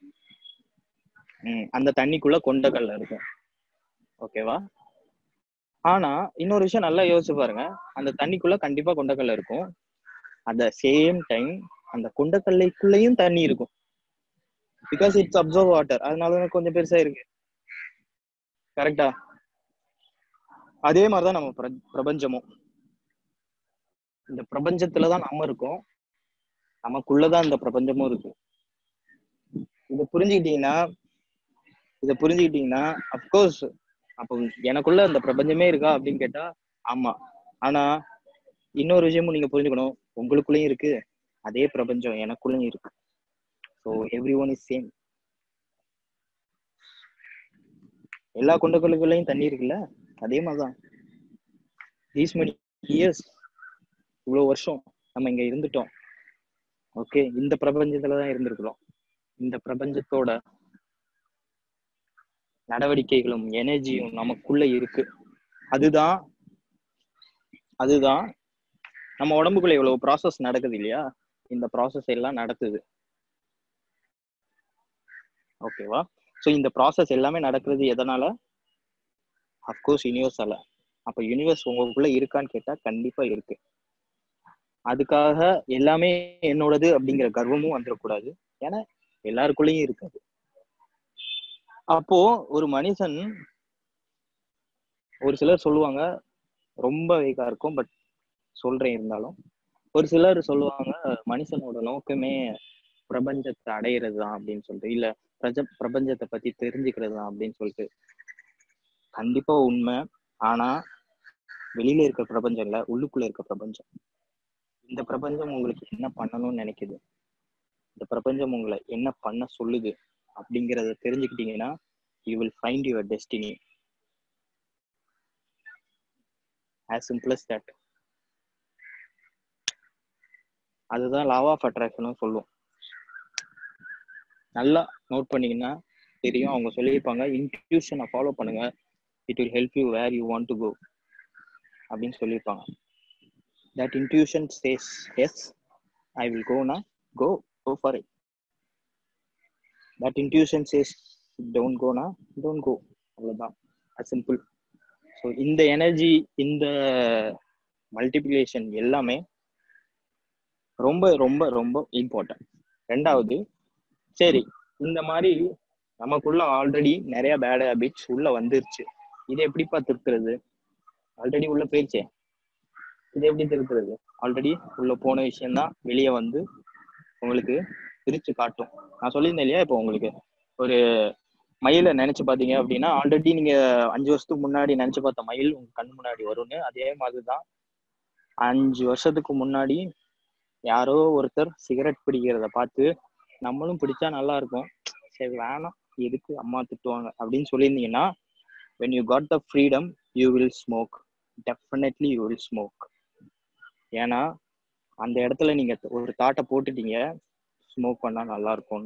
ம் அந்த தண்ணிக்குள்ள கொண்டக்கடலை இருக்கும் ஓகேவா ஆனா இன்னொரு விஷயம் நல்லா யோசிச்சு பாருங்க அந்த தண்ணிக்குள்ள கண்டிப்பா கொண்டக்கடலை இருக்கும் அட் சேம் டைம் அந்த கொண்டக்கல்லைக்குள்ளேயும் தண்ணி இருக்கும் பிகாஸ் இட்ஸ் அப்சர்வ் வாட்டர் அதனால கொஞ்சம் பெருசா இருக்கு கரெக்டா அதே மாதிரிதான் நம்ம பிரபஞ்சமும் இந்த பிரபஞ்சத்துலதான் நம்ம இருக்கோம் நமக்குள்ளதான் இந்த பிரபஞ்சமும் இருக்கு இத புரிஞ்சுக்கிட்டீங்கன்னா இத புரிஞ்சுக்கிட்டீங்கன்னா அப்கோர்ஸ் அப்போ எனக்குள்ள இந்த பிரபஞ்சமே இருக்கா அப்படின்னு கேட்டா ஆமா ஆனா இன்னொரு விஷயமும் நீங்க புரிஞ்சுக்கணும் உங்களுக்குள்ளயும் இருக்கு அதே பிரபஞ்சம் எனக்குள்ளயும் இருக்கு so everyone is same எல்லா குண்டுகளுக்குள்ளயும் தண்ணி இருக்குல்ல அதே மாதிரிதான் தீஸ் மணி இயர்ஸ் இவ்வளவு வருஷம் நம்ம இங்க இருந்துட்டோம் ஓகே இந்த பிரபஞ்சத்துலதான் இருந்திருக்கிறோம் இந்த பிரபஞ்சத்தோட நடவடிக்கைகளும் எனர்ஜியும் நமக்குள்ள இருக்கு அதுதான் அதுதான் நம்ம உடம்புக்குள்ள இவ்வளவு ப்ராசஸ் நடக்குது இல்லையா இந்த ப்ராசஸ் எல்லாம் நடக்குது ஓகேவா ஸோ இந்த ப்ராசஸ் எல்லாமே நடக்கிறது எதனால அஃப்கோர்ஸ் யூனிவர்ஸால அப்ப யூனிவர்ஸ் உங்களுக்குள்ள இருக்கான்னு கேட்டா கண்டிப்பா இருக்கு அதுக்காக எல்லாமே என்னோடது அப்படிங்கிற கர்வமும் வந்துடக்கூடாது ஏன்னா எல்லாருக்குள்ளேயும் இருக்காது அப்போ ஒரு மனுஷன் ஒரு சிலர் சொல்லுவாங்க ரொம்ப வீக்கா இருக்கும் பட் சொல்றேன் இருந்தாலும் ஒரு சிலர் சொல்லுவாங்க மனுஷனோட நோக்கமே பிரபஞ்சத்தை அடையிறது தான் அப்படின்னு சொல்லிட்டு இல்ல பிரஜ பிரபஞ்சத்தை பத்தி தெரிஞ்சுக்கிறது தான் அப்படின்னு சொல்லிட்டு கண்டிப்பா உண்மை ஆனா வெளியில இருக்க பிரபஞ்சம் இல்ல உள்ளுக்குள்ள இருக்க பிரபஞ்சம் இந்த பிரபஞ்சம் உங்களுக்கு என்ன பண்ணணும்னு நினைக்குது இந்த பிரபஞ்சம் உங்களை என்ன பண்ண சொல்லுது அப்படிங்கறத தெரிஞ்சுக்கிட்டீங்கன்னா you will find your destiny as simple as that அதுதான் law ஆஃப் அட்ராக்ஷனும் சொல்லுவோம் நல்லா நோட் பண்ணீங்கன்னா தெரியும் அவங்க சொல்லியிருப்பாங்க இன்ட்யூஷனை ஃபாலோ பண்ணுங்க it will help you where you want to go அப்படின்னு சொல்லியிருப்பாங்க that intuition says yes I will gonna go go for it that intuition says don't gonna don't go அவ்வளோதான் சிம்பிள் ஸோ இந்த எனர்ஜி இந்த multiplication எல்லாமே ரொம்ப ரொம்ப ரொம்ப important ரெண்டாவது சரி இந்த மாதிரி நமக்குள்ள ஆல்ரெடி நிறைய பேட் ஹேபிட்ஸ் உள்ள வந்துருச்சு இதை எப்படிப்பா திருத்துறது ஆல்ரெடி உள்ள போயிடுச்சே இதை எப்படி திருத்துறது ஆல்ரெடி உள்ள போன விஷயம்தான் வெளியே வந்து உங்களுக்கு பிரிச்சு காட்டும் நான் சொல்லியிருந்தேன் இல்லையா இப்போ உங்களுக்கு ஒரு மயில நினைச்சு பாத்தீங்க அப்படின்னா ஆல்ரெடி நீங்க அஞ்சு வருஷத்துக்கு முன்னாடி நினைச்சு பார்த்த மயில் உங்க கண் முன்னாடி வரும்னு அதே மாதிரிதான் அஞ்சு வருஷத்துக்கு முன்னாடி யாரோ ஒருத்தர் சிகரெட் பிடிக்கிறத பார்த்து நம்மளும் பிடிச்சா நல்லா இருக்கும் சரி வேணாம் எதுக்கு அம்மா திட்டுவாங்க அப்படின்னு சொல்லியிருந்தீங்கன்னா when you got the freedom you will smoke definitely you will smoke ஏன்னா அந்த இடத்துல நீங்க ஒரு தாட்டை போட்டுட்டீங்க ஸ்மோக் பண்ணா நல்லா இருக்கும்னு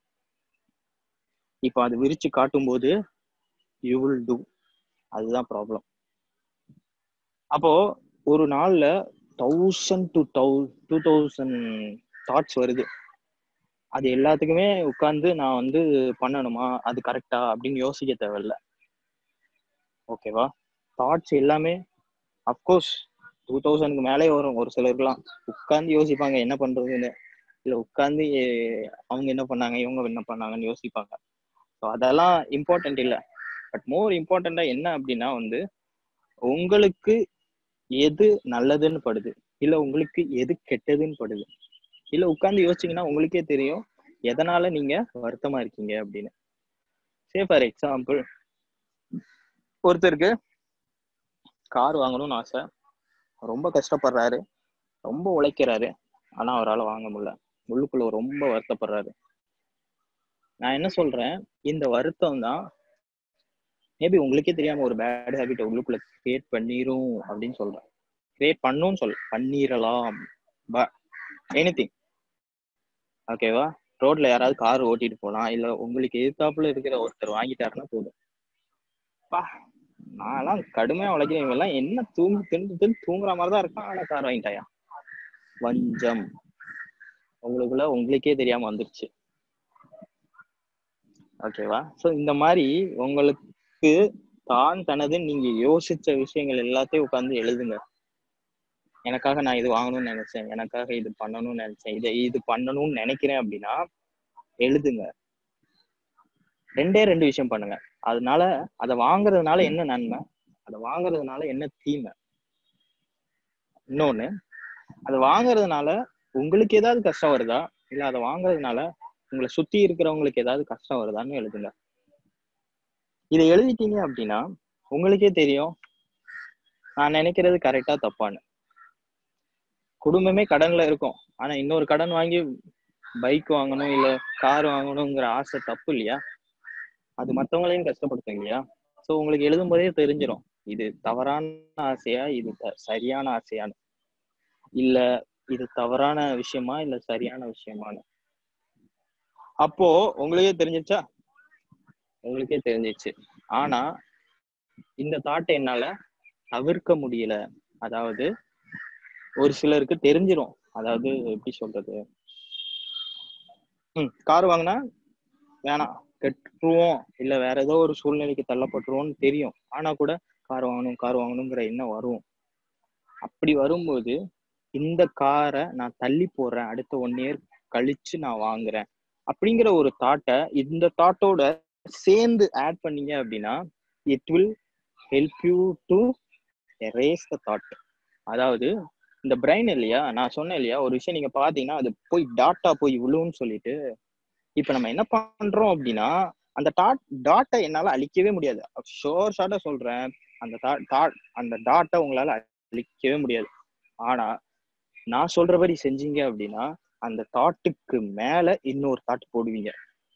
இப்போ அது விரிச்சு காட்டும் போது யூ வில் டூ அதுதான் ப்ராப்ளம் அப்போ ஒரு நாள்ல thousand to thou two thousand thoughts வருது அது எல்லாத்துக்குமே உட்காந்து நான் வந்து பண்ணணுமா அது கரெக்டா அப்படின்னு யோசிக்க தேவையில்ல ஓகேவா தாட்ஸ் எல்லாமே அப்கோர்ஸ் டூ தௌசண்ட்க்கு மேலே வரும் ஒரு சிலருக்குலாம் உட்காந்து யோசிப்பாங்க என்ன பண்றதுன்னு இல்ல உட்காந்து அவங்க என்ன பண்ணாங்க இவங்க என்ன பண்ணாங்கன்னு யோசிப்பாங்க ஸோ அதெல்லாம் இம்பார்ட்டன்ட் இல்லை பட் மோர் இம்பார்ட்டண்டா என்ன அப்படின்னா வந்து உங்களுக்கு எது நல்லதுன்னு படுது இல்ல உங்களுக்கு எது கெட்டதுன்னு படுது இல்ல உட்காந்து யோசிச்சீங்கன்னா உங்களுக்கே தெரியும் எதனால நீங்க வருத்தமா இருக்கீங்க அப்படின்னு சே ஃபார் எக்ஸாம்பிள் ஒருத்தருக்கு கார் வாங்கணும்னு ஆசை ரொம்ப கஷ்டப்படுறாரு ரொம்ப உழைக்கிறாரு ஆனா அவரால் வாங்க முடியல உள்ளுக்குள்ள ரொம்ப வருத்தப்படுறாரு நான் என்ன சொல்றேன் இந்த வருத்தம் தான் மேபி உங்களுக்கே தெரியாம ஒரு பேட் ஹேபிட் உள்ளுக்குள்ள கிரியேட் பண்ணிரும் அப்படின்னு சொல்றேன் கிரியேட் பண்ணும்னு சொல் பண்ணிரலாம் எனி திங் ஓகேவா ரோட்ல யாராவது கார் ஓட்டிட்டு போலாம் இல்ல உங்களுக்கு எதிர்த்தாப்புல இருக்கிற ஒருத்தர் வாங்கிட்டாருன்னா போதும் பா நான்லாம் கடுமையா உழைக்கிறேன் இவெல்லாம் என்ன தூங்கி திண்டு திண்டு தூங்குற மாதிரி தான் இருக்கான் ஆனா கார் வாங்கிட்டாயா வஞ்சம் உங்களுக்குள்ள உங்களுக்கே தெரியாம வந்துருச்சு ஓகேவா சோ இந்த மாதிரி உங்களுக்கு தான் தனது நீங்க யோசிச்ச விஷயங்கள் எல்லாத்தையும் உட்காந்து எழுதுங்க எனக்காக நான் இது வாங்கணும்னு நினைச்சேன் எனக்காக இது பண்ணணும்னு நினைச்சேன் இதை இது பண்ணணும்னு நினைக்கிறேன் அப்படின்னா எழுதுங்க ரெண்டே ரெண்டு விஷயம் பண்ணுங்க அதனால அதை வாங்குறதுனால என்ன நன்மை அதை வாங்குறதுனால என்ன தீமை இன்னொன்னு அதை வாங்குறதுனால உங்களுக்கு ஏதாவது கஷ்டம் வருதா இல்ல அதை வாங்குறதுனால உங்களை சுத்தி இருக்கிறவங்களுக்கு ஏதாவது கஷ்டம் வருதான்னு எழுதுங்க இதை எழுதிட்டீங்க அப்படின்னா உங்களுக்கே தெரியும் நான் நினைக்கிறது கரெக்டா தப்பான்னு குடும்பமே கடன்ல இருக்கும் ஆனா இன்னொரு கடன் வாங்கி பைக் வாங்கணும் இல்ல கார் வாங்கணுங்கிற ஆசை தப்பு இல்லையா அது மத்தவங்களையும் கஷ்டப்படுத்தும் இல்லையா ஸோ உங்களுக்கு எழுதும் போதே தெரிஞ்சிடும் இது தவறான ஆசையா இது த- சரியான ஆசையான்னு இல்ல இது தவறான விஷயமா இல்ல சரியான விஷயமான்னு அப்போ உங்களுக்கே தெரிஞ்சிச்சா உங்களுக்கே தெரிஞ்சிச்சு ஆனா இந்த தாட்டை என்னால தவிர்க்க முடியல அதாவது ஒரு சிலருக்கு தெரிஞ்சிரும் அதாவது எப்படி சொல்றது ம் கார் வாங்கினா வேணாம் கெட்டுருவோம் இல்ல வேற ஏதோ ஒரு சூழ்நிலைக்கு தள்ளப்பட்டுருவோம்னு தெரியும் ஆனா கூட கார் வாங்கணும் கார் வாங்கணுங்கிற எண்ணம் வரும் அப்படி வரும்போது இந்த காரை நான் தள்ளி போடுறேன் அடுத்த ஒன் இயர் கழிச்சு நான் வாங்குறேன் அப்படிங்கிற ஒரு தாட்டை இந்த தாட்டோட சேர்ந்து ஆட் பண்ணீங்க அப்படின்னா it will help you to erase the thought அதாவது இந்த பிரெயின் இல்லையா நான் சொன்னேன் இல்லையா ஒரு விஷயம் நீங்க பாத்தீங்கன்னா அது போய் டாட்டா போய் விழுவுன்னு சொல்லிட்டு இப்ப நம்ம என்ன பண்றோம் அப்படின்னா அந்த டாட் டாட்டை என்னால அழிக்கவே முடியாது ஷோர் ஷார்ட்டா சொல்றேன் அந்த டாட் அந்த டாட்டை உங்களால அழிக்கவே முடியாது ஆனா நான் சொல்றபடி செஞ்சீங்க அப்படின்னா அந்த தாட்டுக்கு மேல இன்னொரு தாட் போடுவீங்க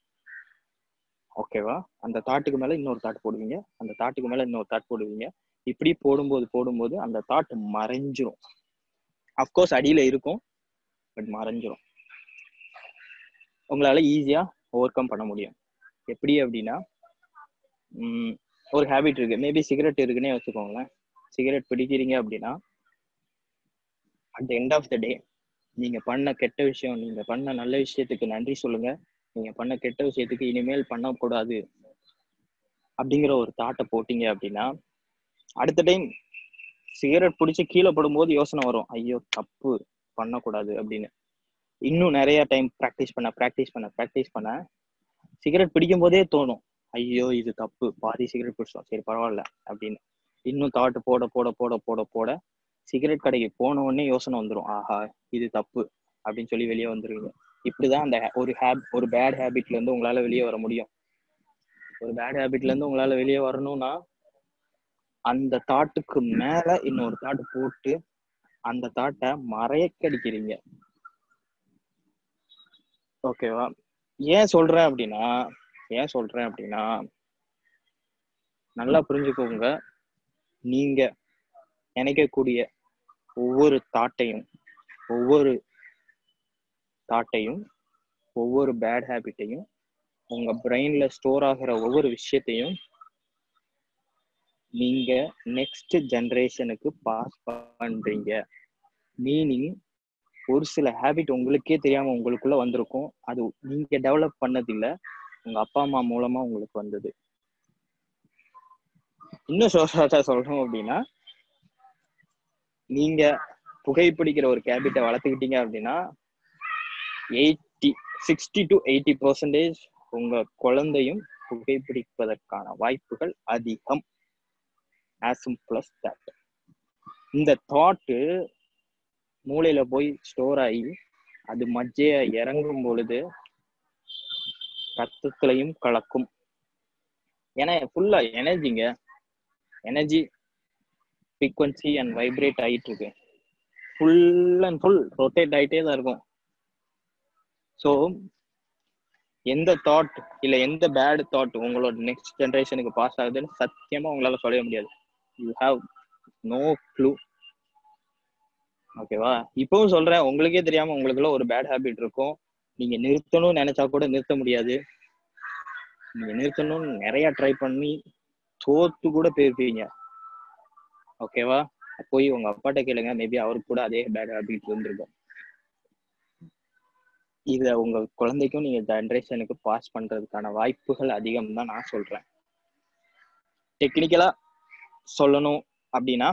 ஓகேவா அந்த தாட்டுக்கு மேல இன்னொரு தாட் போடுவீங்க அந்த தாட்டுக்கு மேல இன்னொரு தாட் போடுவீங்க இப்படி போடும்போது போடும்போது அந்த தாட் மறைஞ்சிரும் அஃப்கோர்ஸ் அடியில இருக்கும் பட் மறைஞ்சிரும் உங்களால ஈஸியா ஓவர் கம் பண்ண முடியும் எப்படி அப்படின்னா உம், ஒரு ஹேபிட் இருக்கு மேபி சிகரெட் இருக்குன்னே வச்சுக்கோங்களேன் சிகரெட் பிடிக்கிறீங்க அப்படின்னா at the end of the day நீங்க பண்ண கெட்ட விஷயம் நீங்க பண்ண நல்ல விஷயத்துக்கு நன்றி சொல்லுங்க நீங்க பண்ண கெட்ட விஷயத்துக்கு இனிமேல் பண்ணக்கூடாது அப்படிங்கிற ஒரு தாட்டை போட்டீங்க அப்படின்னா அடுத்த டைம் சிகரெட் பிடிச்சி கீழே படும்போது யோசனை வரும் ஐயோ தப்பு பண்ணக்கூடாது அப்படின்னு இன்னும் நிறைய டைம் ப்ராக்டிஸ் பண்ண ப்ராக்டிஸ் பண்ண ப்ராக்டிஸ் பண்ண சிகரெட் பிடிக்கும் போதே தோணும் ஐயோ இது தப்பு பாதி சிகரெட் பிடிச்சோம் சரி பரவாயில்ல அப்படின்னு இன்னும் தாட்டு போட போட போட போட போட சிகரெட் கடைக்கு போன உடனே யோசனை வந்துடும் ஆஹா இது தப்பு அப்படின்னு சொல்லி வெளியே வந்துருவீங்க இப்படிதான் அந்த ha- ஒரு ஹேப் ஒரு பேட் ஹேபிட்ல இருந்து உங்களால வெளியே வர முடியும் ஒரு பேட் ஹேபிட்ல இருந்து உங்களால வெளியே வரணும்னா அந்த தாட்டுக்கு மேல இன்னொரு தாட்டு போட்டு அந்த தாட்டை மறைக்கடிக்கிறீங்க ஓகேவா ஏன் சொல்றேன் அப்படின்னா ஏன் சொல்றேன் அப்படின்னா நல்லா புரிஞ்சுக்கோங்க நீங்க நினைக்கக்கூடிய ஒவ்வொரு தாட்டையும் ஒவ்வொரு தாட்டையும் ஒவ்வொரு பேட் ஹேபிட்டையும் உங்க பிரெயின்ல ஸ்டோர் ஆகிற ஒவ்வொரு விஷயத்தையும் நீங்க நெக்ஸ்ட் ஜெனரேஷனுக்கு பாஸ் பண்றீங்க மீனிங் ஒரு சில ஹேபிட் உங்களுக்கே தெரியாம உங்களுக்குள்ள வந்திருக்கும் அது நீங்க டெவலப் பண்ணதில்ல உங்க அப்பா அம்மா மூலமா உங்களுக்கு வந்தது இன்னும் ஷோஷாட்டா சொல்லணும் அப்படின்னா நீங்க புகைப்பிடிக்கிற ஒரு ஹேபிட்டை வளர்த்துக்கிட்டீங்க அப்படின்னா eighty sixty to eighty percentage உங்க குழந்தையும் புகைப்பிடிப்பதற்கான வாய்ப்புகள் அதிகம் ஆஸ் சிம்பிள் அஸ் தட் இந்த தாட்டு மூளையில போய் ஸ்டோர் ஆகி அது மஜ்ஜைய இறங்கும் பொழுது ரத்தத்திலையும் கலக்கும் ஏன்னா ஃபுல்லா எனர்ஜிங்க எனர்ஜி ஃப்ரீக்வன்சி அண்ட் வைப்ரேட் ஆயிட்டு இருக்கு ஃபுல் அண்ட் ஃபுல் ரொட்டேட் ஆயிட்டே தான் இருக்கும் ஸோ எந்த தாட் இல்ல எந்த பேட் தாட் உங்களோட நெக்ஸ்ட் ஜெனரேஷனுக்கு பாஸ் ஆகுதுன்னு சத்தியமா உங்களால சொல்ல முடியாது யூ ஹாவ் நோ க்ளூ ஓகேவா இப்பவும் சொல்றேன் உங்களுக்கே தெரியாம உங்களுக்குள்ள ஒரு பேட் ஹேபிட் இருக்கும் நீங்க நிறுத்தணும்னு நினைச்சா கூட நிறுத்த முடியாது நீங்க நிறுத்தணும்னு நிறைய ட்ரை பண்ணி தோத்து கூட போயிருப்பீங்க ஓகேவா போய் உங்க அப்பாட்ட கேளுங்க மேபி அவருக்கு கூட அதே பேட் ஹேபிட் இருந்திருக்கும் இத உங்க குழந்தைக்கும் நீங்க ஜெனரேஷனுக்கு பாஸ் பண்றதுக்கான வாய்ப்புகள் அதிகம் தான் நான் சொல்றேன் டெக்னிக்கலா சொல்லணும் அப்படின்னா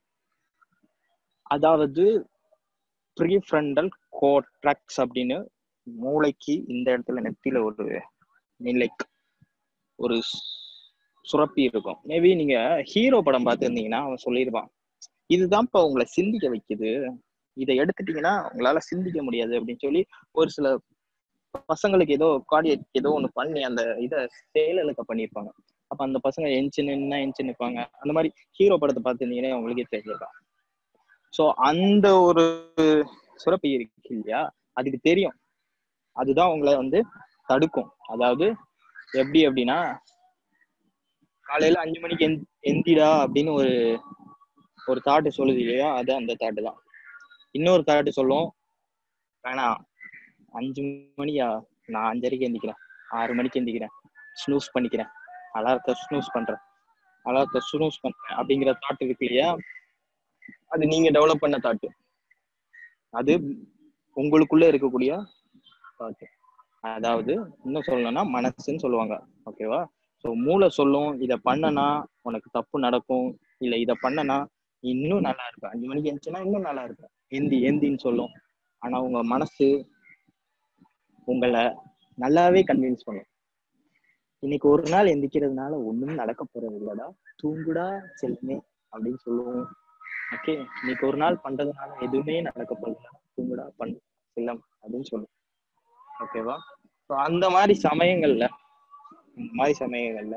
அதாவது ப்ரீஃப்ரண்டல் கோட்ராக்ஸ் அப்படின்னு மூளைக்கு இந்த இடத்துல நெத்தியில ஒரு நிலைக் ஒரு சு- சுரப்பி இருக்கும் மேபி நீங்க ஹீரோ படம் பார்த்துருந்தீங்கன்னா அவன் சொல்லியிருப்பான் இதுதான்ப்பா உங்களை சிந்திக்க வைக்குது இதை எடுத்துட்டீங்கன்னா உங்களால சிந்திக்க முடியாது அப்படின்னு சொல்லி ஒரு சில பசங்களுக்கு ஏதோ கார்டியக் ஏதோ ஒண்ணு பண்ணி அந்த இதை செயலிழக்க பண்ணியிருப்பாங்க அப்ப அந்த பசங்க எஞ்சி நின்னா எஞ்சி நிற்பாங்க அந்த மாதிரி ஹீரோ படத்தை பார்த்துருந்தீங்கன்னா உங்களுக்கே தெரிஞ்சிருக்கும் ஸோ அந்த ஒரு சுரப்பி இருக்கு இல்லையா அதுக்கு தெரியும் அதுதான் உங்களை வந்து தடுக்கும் அதாவது எப்படி அப்படின்னா காலையில அஞ்சு மணிக்கு எந் எந்திடா அப்படின்னு ஒரு ஒரு தாட்டு சொல்லுது இல்லையா அது அந்த தாட்டு தான் இன்னொரு தாட்டு சொல்லும் வேணாம் அஞ்சு மணியா நான் அஞ்சரைக்கு எந்திக்கிறேன் ஆறு மணிக்கு எந்திக்கிறேன் ஸ்னூஸ் பண்ணிக்கிறேன் அலாரத்தை ஸ்னூஸ் பண்றேன் அலாரத்தை ஸ்னூஸ் பண்றேன் அப்படிங்கிற தாட் இருக்கு இல்லையா அது நீங்க டெவலப் பண்ண தாட்டு அது உங்களுக்குள்ள இருக்கக்கூடிய தாட்டு அதாவது இன்னும் சொல்லணும்னா மனசுன்னு சொல்லுவாங்க ஓகேவா ஸோ மூளை சொல்லும் இதை பண்ணனா உனக்கு தப்பு நடக்கும் இல்ல இதை பண்ணனா நீ இன்னும் நல்லா இருப்ப அஞ்சு மணிக்கு எழுந்துச்சுன்னா இன்னும் நல்லா இருப்ப எந்தி எந்தின்னு சொல்லும் ஆனா உங்க மனசு உங்களை நல்லாவே கன்வின்ஸ் பண்ணும் இன்னைக்கு ஒரு நாள் எந்திக்கிறதுனால ஒண்ணும் நடக்க போறது இல்லடா தூங்குடா செல்லுமே அப்படின்னு சொல்லுவோம் ஓகே இன்னைக்கு ஒரு நாள் பண்றதுனால எதுவுமே நடக்க போறது இல்லடா தூங்குடா பண்ணு செல்லம் அப்படின்னு சொல்லும் ஓகேவா ஸோ அந்த மாதிரி சமயங்கள்ல இந்த மாதிரி சமயங்கள்ல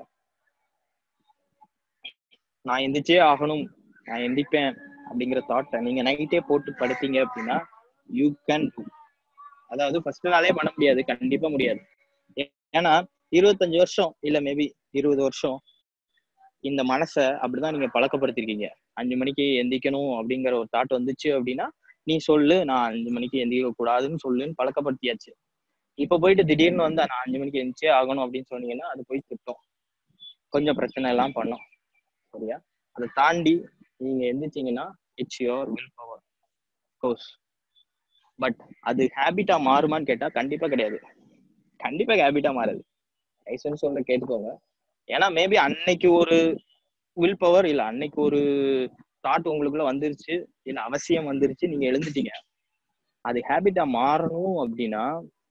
நான் எந்திரிச்சே ஆகணும் நான் எந்திப்பேன் அப்படிங்கிற தாட்டை நீங்க நைட்டே போட்டு படுத்தீங்க அப்படின்னா யூ கேன் அதாவது ஃபர்ஸ்ட் நாளே பண்ண முடியாது கண்டிப்பா முடியாது ஏ- ஏன்னா இருபத்தஞ்சு வருஷம் இல்ல மேபி இருபது வருஷம் இந்த மனசை அப்படிதான் நீங்க பழக்கப்படுத்திருக்கீங்க அஞ்சு மணிக்கு எந்திக்கணும் அப்படிங்கிற ஒரு தாட் வந்துச்சு அப்படின்னா நீ சொல்லு நான் அஞ்சு மணிக்கு எந்திக்க கூடாதுன்னு சொல்லுன்னு பழக்கப்படுத்தியாச்சு இப்ப போயிட்டு திடீர்னு வந்து நான் அஞ்சு மணிக்கு எந்திரிச்சே ஆகணும் அப்படின்னு சொன்னீங்கன்னா அது போய் திட்டம் கொஞ்சம் பிரச்சனை எல்லாம் பண்ணும் சரியா அதை தாண்டி நீங்க எந்திரிச்சீங்கன்னா it's your will power course but அது ஹேபிட்டா மாறுமான்னு கேட்டா கண்டிப்பா கிடையாது கண்டிப்பா ஹேபிட்டா மாறாது லைசன்ஸ் சொல்ற கேட்டுக்கோங்க ஏன்னா மேபி அன்னைக்கு ஒரு வில் பவர் இல்ல அன்னைக்கு ஒரு தாட் உங்களுக்குள்ள வந்துருச்சு இல்ல அவசியம் வந்துருச்சு நீங்க எழுந்துட்டீங்க அது ஹேபிட்டா மாறணும் அப்படின்னா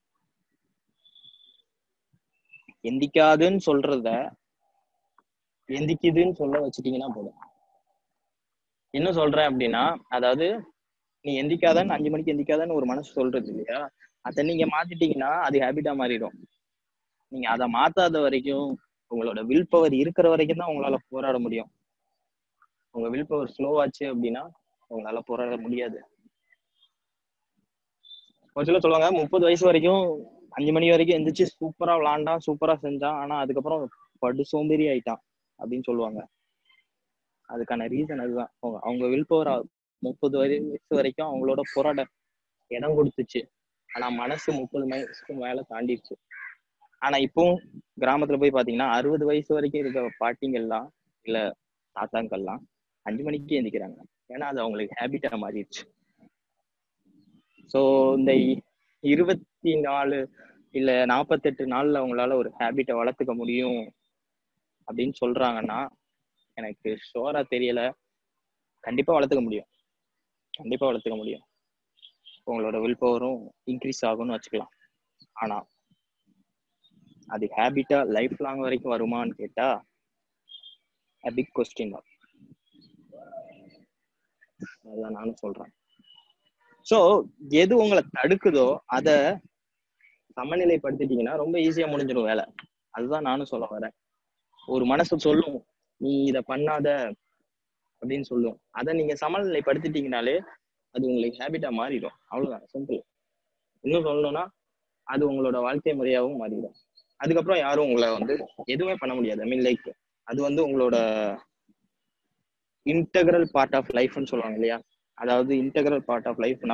எந்திக்காதுன்னு சொல்றத எந்திக்குதுன்னு சொல்ல வச்சுட்டீங்கன்னா போதும் என்ன சொல்றேன் அப்படின்னா அதாவது நீ எந்திக்காதன்னு அஞ்சு மணிக்கு எந்திக்காதன்னு ஒரு மனசு சொல்றது இல்லையா அதை நீங்க மாத்திட்டீங்கன்னா அது ஹேபிட்டா மாறிடும் நீங்க அதை மாத்தாத வரைக்கும் உங்களோட வில் பவர் இருக்கிற வரைக்கும் தான் உங்களால போராட முடியும் உங்க வில் பவர் ஸ்லோ ஆச்சு அப்படின்னா உங்களால போராட முடியாது ஒரு சிலர் சொல்லுவாங்க முப்பது வயசு வரைக்கும் அஞ்சு மணி வரைக்கும் எந்திரிச்சு சூப்பரா விளாண்டான் சூப்பரா செஞ்சான் ஆனா அதுக்கப்புறம் படு சோம்பேறி ஆயிட்டான் அப்படின்னு சொல்லுவாங்க அதுக்கான ரீசன் அதுதான் அவங்க அவங்க வில் பவர் முப்பது வயசு வரைக்கும் அவங்களோட போராட இடம் கொடுத்துச்சு ஆனா மனசு முப்பது வயசுக்கு மேல தாண்டிடுச்சு ஆனா இப்பவும் கிராமத்துல போய் பாத்தீங்கன்னா அறுபது வயசு வரைக்கும் இருக்க பாட்டிங்கெல்லாம் இல்ல தாத்தாங்கள்லாம் அஞ்சு மணிக்கு எந்திக்கிறாங்க ஏன்னா அது அவங்களுக்கு ஹேபிட்டா மாறிடுச்சு ஸோ இந்த இ- இருபத்தி நாலு இல்ல நாற்பத்தெட்டு நாள்ல அவங்களால ஒரு ஹேபிட்டை வளர்த்துக்க முடியும் அப்படின்னு சொல்றாங்கன்னா எனக்கு ஷோரா தெரியல கண்டிப்பா வளர்த்துக்க முடியும் கண்டிப்பா வளர்த்துக்க முடியும் உங்களோட வில் பவரும் இன்க்ரீஸ் ஆகும்னு வச்சுக்கலாம் ஆனா அது ஹேபிட்டா லைஃப் லாங் வரைக்கும் வருமான்னு கேட்டா பிக் கொஸ்டின் தான் அதுதான் நானும் சொல்றேன் சோ எது உங்களை தடுக்குதோ அத சமநிலைப்படுத்திட்டீங்கன்னா ரொம்ப ஈஸியா முடிஞ்சிடும் வேலை அதுதான் நானும் சொல்ல வரேன் ஒரு மனசு சொல்லும் நீ இத பண்ணாத அப்படின்னு சொல்லும் அதை நீங்க சமநிலைப்படுத்திட்டீங்கனாலே அது உங்களுக்கு ஹேபிட்டா மாறிடும் அவ்வளவுதான் சிம்பிள் இன்னும் சொல்லணும்னா அது உங்களோட வாழ்க்கை முறையாகவும் மாறிடும் அதுக்கப்புறம் யாரும் உங்களை வந்து எதுவுமே பண்ண முடியாது ஐ மீன் லைக் அது வந்து உங்களோட இன்டெக்ரல் பார்ட் ஆஃப் லைஃப்னு சொல்லுவாங்க இல்லையா அதாவது இன்டெக்ரல் பார்ட் ஆஃப் லைஃப்னா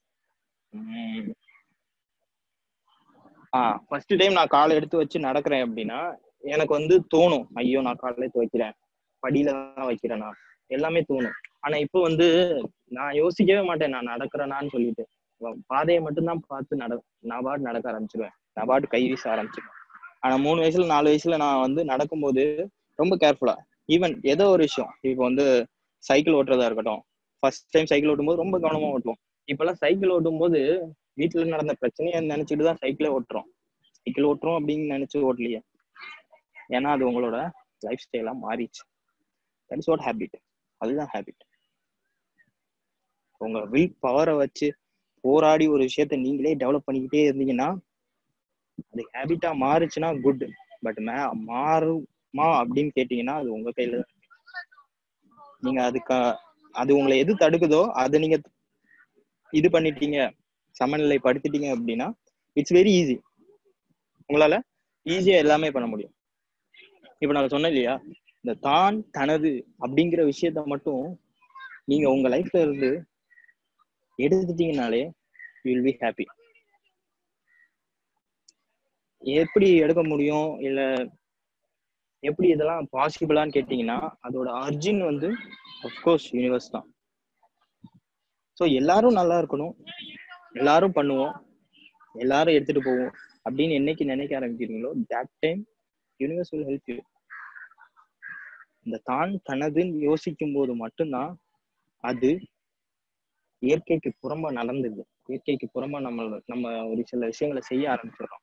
ஆ ஃபர்ஸ்ட் டைம் நான் காலை எடுத்து வச்சு நடக்கிறேன் அப்படின்னா எனக்கு வந்து தோணும் ஐயோ நான் காலையில எடுத்து வைக்கிறேன் படியில தான் வைக்கிறேன் நான் எல்லாமே தோணும் ஆனா இப்போ வந்து நான் யோசிக்கவே மாட்டேன் நான் நடக்கிறேனான்னு சொல்லிட்டு வ- பாதையை மட்டும்தான் பார்த்து நட நான் பாட்டு நடக்க ஆரம்பிச்சிருவேன் நான் பாட்டு கை வீச ஆரம்பிச்சிருவேன் ஆனா மூணு வயசுல நாலு வயசுல நான் வந்து நடக்கும்போது ரொம்ப கேர்ஃபுல்லா ஈவன் ஏதோ ஒரு விஷயம் இப்போ வந்து சைக்கிள் ஓட்டுறதா இருக்கட்டும் ஃபர்ஸ்ட் டைம் சைக்கிள் ஓட்டும்போது ரொம்ப கவனமா ஓட்டுவோம் இப்பெல்லாம் சைக்கிள் ஓட்டும்போது வீட்டுல நடந்த பிரச்சனையை நினைச்சிட்டு தான் சைக்கிளே ஓட்டுறோம் சைக்கிள் ஓட்டுறோம் அப்படின்னு நினைச்சு ஓட்டலையே ஏன்னா அது உங்களோட லைஃப் ஸ்டைலா மாறிச்சு தட் இஸ் வாட் ஹேபிட் அதுதான் ஹேபிட் உங்க வில் பவரை வச்சு போராடி ஒரு விஷயத்த நீங்களே டெவலப் பண்ணிக்கிட்டே இருந்தீங்கன்னா அது ஹேபிட்டா மாறுச்சுன்னா குட் பட் மாறுமா அப்படின்னு கேட்டீங்கன்னா அது உங்க கையில தான் இருக்கு. நீங்க அதுக்கு அது உங்களை எது தடுக்குதோ அதை நீங்க இது பண்ணிட்டீங்க சமநிலைப்படுத்திட்டீங்க அப்படின்னா இட்ஸ் வெரி ஈஸி உங்களால ஈஸியா எல்லாமே பண்ண முடியும் இப்ப நான் சொன்னேன் இல்லையா இந்த தான் தனது அப்படிங்கிற விஷயத்த மட்டும் நீங்க உங்க லைஃப்ல இருந்து எடுத்துட்டீங்கனாலே வில் பி ஹாப்பி எப்படி எடுக்க முடியும் இல்ல எப்படி இதெல்லாம் பாசிபிளான்னு கேட்டீங்கன்னா அதோட அர்ஜின் வந்து அஃப்கோர்ஸ் யூனிவர்ஸ் தான் ஸோ எல்லாரும் நல்லா இருக்கணும் எல்லாரும் பண்ணுவோம் எல்லாரும் எடுத்துட்டு போவோம் அப்படின்னு என்னைக்கு நினைக்க ஆரம்பிக்கிறீங்களோ that time universe will help you இந்த தான் தனதுன்னு யோசிக்கும் போது மட்டும்தான் அது இயற்கைக்கு புறம்பா நடந்தது இயற்கைக்கு புறம்பா நம்ம நம்ம ஒரு சில விஷயங்களை செய்ய ஆரம்பிச்சிடறோம்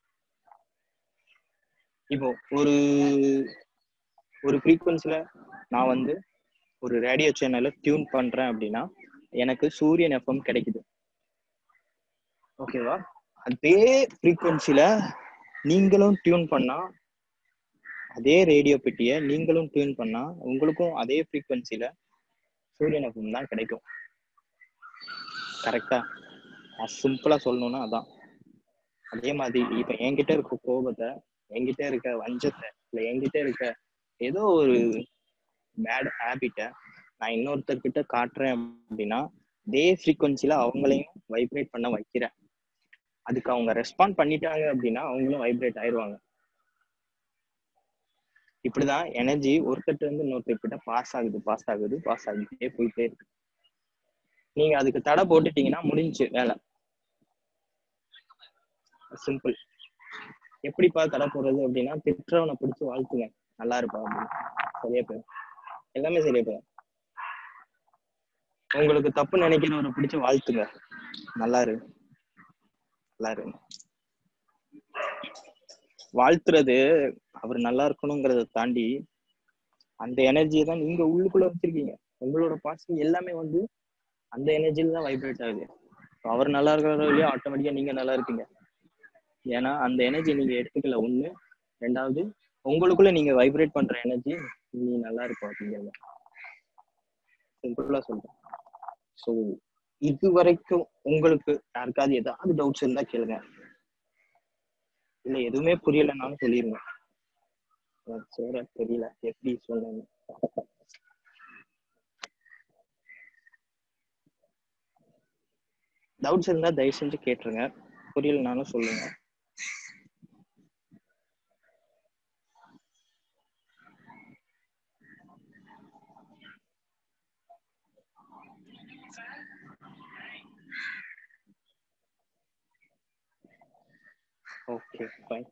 இப்போ ஒரு ஒரு ஃப்ரீக்வன்சில நான் வந்து ஒரு ரேடியோ சேனலை டியூன் பண்றேன் அப்படின்னா எனக்கு சூரியன் எஃப்எம் கிடைக்குது ஓகேவா அதே ஃப்ரீக்வன்சில நீங்களும் டியூன் பண்ணா அதே ரேடியோ பெட்டியை நீங்களும் டியூன் பண்ணா உங்களுக்கும் அதே ஃப்ரீக்வன்சில சூரியன் எஃப்எம் தான் கிடைக்கும் கரெக்டா சிம்பிளா சொல்லணும்னா அதான் அதே மாதிரி இப்ப என்கிட்ட இருக்க கோபத்தை என்கிட்ட இருக்க வஞ்சத்தை இல்ல என்கிட்ட இருக்க ஏதோ ஒரு பேட் ஹேபிட்ட நான் இன்னொருத்தர்கிட்ட காட்டுறேன் அப்படின்னா அதே ஃப்ரீக்வன்சில அவங்களையும் வைப்ரேட் பண்ண வைக்கிறேன் அதுக்கு அவங்க ரெஸ்பாண்ட் பண்ணிட்டாங்க அப்படின்னா அவங்களும் வைப்ரேட் ஆயிடுவாங்க இப்படிதான் எனர்ஜி ஒருத்தர் இருந்து இன்னொருத்தர்கிட்ட பாஸ் ஆகுது பாஸ் ஆகுது பாஸ் ஆகிட்டே போயிட்டே இருக்கு நீங்க அதுக்கு தடை போட்டுட்டீங்கன்னா முடிஞ்சு வேலை சிம்பிள் எப்படிப்பா தடை போடுறது அப்படின்னா திட்டுறவனை பிடிச்சு வாழ்த்துங்க நல்லா இருப்பா அப்படின்னு சரியா போயிடும் எல்லாமே சரியா போயிடும் உங்களுக்கு தப்பு நினைக்கிறவரை பிடிச்சு வாழ்த்துங்க நல்லா இரு நல்லா இரு வாழ்த்துறது அவர் நல்லா இருக்கணுங்கிறத தாண்டி அந்த எனர்ஜியை தான் நீங்க உள்ளுக்குள்ள வச்சிருக்கீங்க உங்களோட பாசிட்டிவ் எல்லாமே வந்து அந்த எனர்ஜியில தான் வைப்ரேட் ஆகுது அவர் நல்லா இருக்கிறதோ இல்லையோ ஆட்டோமேட்டிக்கா நீங்க நல்லா இருப்பீங்க ஏன்னா அந்த எனர்ஜி நீங்க எடுத்துக்கல ஒண்ணு ரெண்டாவது உங்களுக்குள்ள நீங்க வைப்ரேட் பண்ற எனர்ஜி நீ நல்லா இருக்கும் அப்படிங்கிறது சிம்பிளா சொல்றேன் ஸோ இது வரைக்கும் உங்களுக்கு யாருக்காவது ஏதாவது டவுட்ஸ் இருந்தா கேளுங்க இல்ல எதுவுமே புரியலனாலும் சொல்லிருங்க சோற தெரியல எப்படி சொல்லணும் டவுட்ஸ் இருந்தா தயவு செஞ்சு கேட்டுருங்க புரியலனாலும் சொல்லுங்க ஓகே ஃபைன்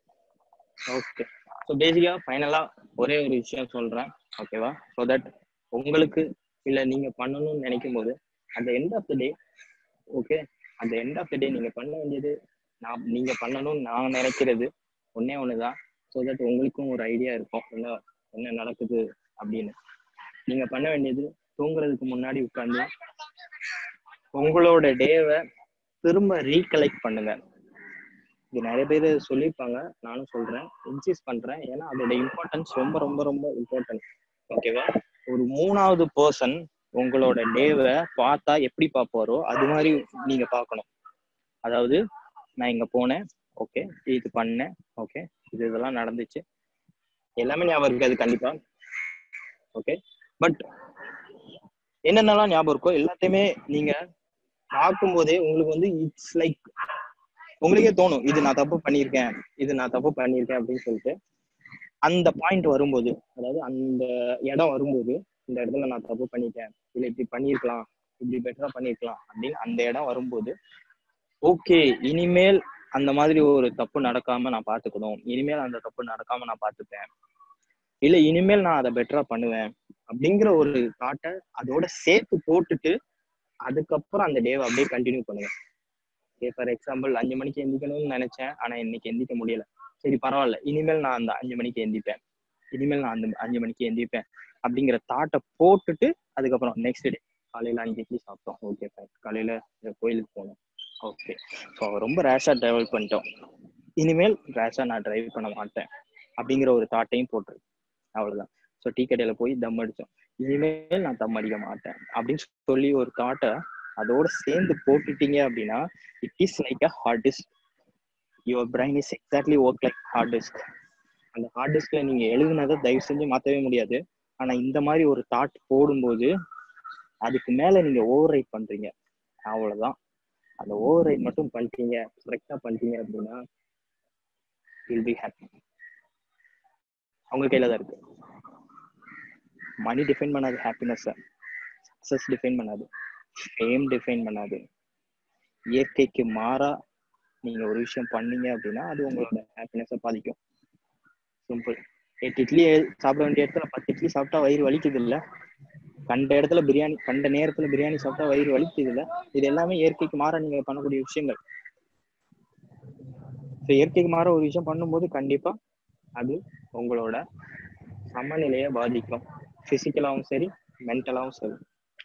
ஓகே ஸோ பேசிக்காக ஃபைனலாக ஒரே ஒரு விஷயம் சொல்கிறேன் ஓகேவா ஸோ தட் உங்களுக்கு இல்லை நீங்கள் பண்ணணும்னு நினைக்கும் போது அந்த end of the day okay அந்த எண்ட் ஆஃப் த டே நீங்கள் பண்ண வேண்டியது நான் நீங்கள் பண்ணணும்னு நான் நினைக்கிறது ஒன்றே ஒன்று தான் ஸோ தட் உங்களுக்கும் ஒரு ஐடியா இருக்கும் என்ன என்ன நடக்குது அப்படின்னு நீங்கள் பண்ண வேண்டியது தூங்குறதுக்கு முன்னாடி உட்காந்து உங்களோட டேவை திரும்ப ரீகலெக்ட் பண்ணுங்க இது நிறைய பேர் சொல்லியிருப்பாங்க நானும் சொல்றேன் இன்சிஸ் பண்றேன் ஏன்னா அதோட இம்பார்ட்டன்ஸ் ரொம்ப ரொம்ப ரொம்ப இம்பார்ட்டன்ட் ஓகேவா ஒரு மூணாவது பர்சன் உங்களோட டேவை பார்த்தா எப்படி பார்ப்பாரோ அது மாதிரி நீங்க பார்க்கணும் அதாவது நான் இங்க போனேன் ஓகே இது பண்ணேன் ஓகே இது இதெல்லாம் நடந்துச்சு எல்லாமே ஞாபகம் இருக்காது கண்டிப்பா ஓகே பட் என்னென்னலாம் ஞாபகம் இருக்கோ எல்லாத்தையுமே நீங்க பார்க்கும்போதே உங்களுக்கு வந்து இட்ஸ் லைக் உங்களுக்கே தோணும் இது நான் தப்பு பண்ணியிருக்கேன் இது நான் தப்பு பண்ணியிருக்கேன் அப்படின்னு சொல்லிட்டு அந்த பாயிண்ட் வரும்போது அதாவது அந்த இடம் வரும்போது இந்த இடத்துல நான் தப்பு பண்ணிட்டேன் இல்லை இப்படி பண்ணியிருக்கலாம் இப்படி பெட்டரா பண்ணியிருக்கலாம் அப்படின்னு அந்த இடம் வரும்போது ஓகே இனிமேல் அந்த மாதிரி ஒரு தப்பு நடக்காம நான் பாத்துக்கணும் இனிமேல் அந்த தப்பு நடக்காம நான் பாத்துப்பேன் இல்ல இனிமேல் நான் அதை பெட்டரா பண்ணுவேன் அப்படிங்கிற ஒரு தாட்டை அதோட சேர்த்து போட்டுட்டு அதுக்கப்புறம் அந்த டேவை அப்படியே கண்டினியூ பண்ணுங்க ஓகே ஃபார் எக்ஸாம்பிள் அஞ்சு மணிக்கு எந்திக்கணும்னு நினைச்சேன் ஆனா இன்னைக்கு எந்திக்க முடியல சரி பரவாயில்ல இனிமேல் நான் அந்த அஞ்சு மணிக்கு எந்திப்பேன் இனிமேல் நான் அந்த அஞ்சு மணிக்கு எந்திப்பேன் அப்படிங்கிற தாட்டை போட்டுட்டு அதுக்கப்புறம் நெக்ஸ்ட் டே காலையில அஞ்சு இட்லி சாப்பிட்டோம் ஓகே ஃபைன் காலையில கோயிலுக்கு போனோம் ஓகே ஸோ ரொம்ப ரேஷா டிராவல் பண்ணிட்டோம் இனிமேல் ரேஷா நான் டிரைவ் பண்ண மாட்டேன் அப்படிங்கிற ஒரு தாட்டையும் போட்டுரு அவ்வளவுதான் ஸோ டீ கடையில போய் தம் அடிச்சோம் இனிமேல் நான் தம் அடிக்க மாட்டேன் அப்படின்னு சொல்லி ஒரு தாட்டை அதோட சேர்ந்து போட்டுட்டீங்க அப்படின்னா it is like a hard disk your brain is exactly work like hard disk அந்த ஹார்ட் டிஸ்க்ல நீங்க எழுதுனதை தயவு செஞ்சு மாத்தவே முடியாது ஆனா இந்த மாதிரி ஒரு தாட் போடும்போது அதுக்கு மேல நீங்க ஓவர் ரைட் பண்றீங்க அவ்வளவுதான் அந்த ஓவர் ரைட் மட்டும் பண்ணிட்டீங்க கரெக்டா பண்ணிட்டீங்க அப்படின்னா வில் பி ஹாப்பி அவங்க கையில தான் இருக்கு மணி டிஃபைன் பண்ணாது ஹாப்பினஸ் சக்சஸ் டிஃபைன் பண்ணாது ஃபேம் டிஃபைன் பண்ணாது இயற்கைக்கு மாறா நீங்க ஒரு விஷயம் பண்ணீங்க அப்படின்னா அது உங்களோட ஹாப்பினஸை பாதிக்கும் சிம்பிள் எட்டு இட்லி சாப்பிட வேண்டிய இடத்துல பத்து இட்லி சாப்பிட்டா வயிறு வலிக்குது இல்ல கண்ட இடத்துல பிரியாணி கண்ட நேரத்துல பிரியாணி சாப்பிட்டா வயிறு வலிக்குது இல்ல இது எல்லாமே இயற்கைக்கு மாற நீங்க பண்ணக்கூடிய விஷயங்கள் So, இயற்கைக்கு மாற ஒரு விஷயம் பண்ணும்போது கண்டிப்பா அது உங்களோட சமநிலையை பாதிக்கும் பிசிக்கலாவும் சரி மென்டலாவும் சரி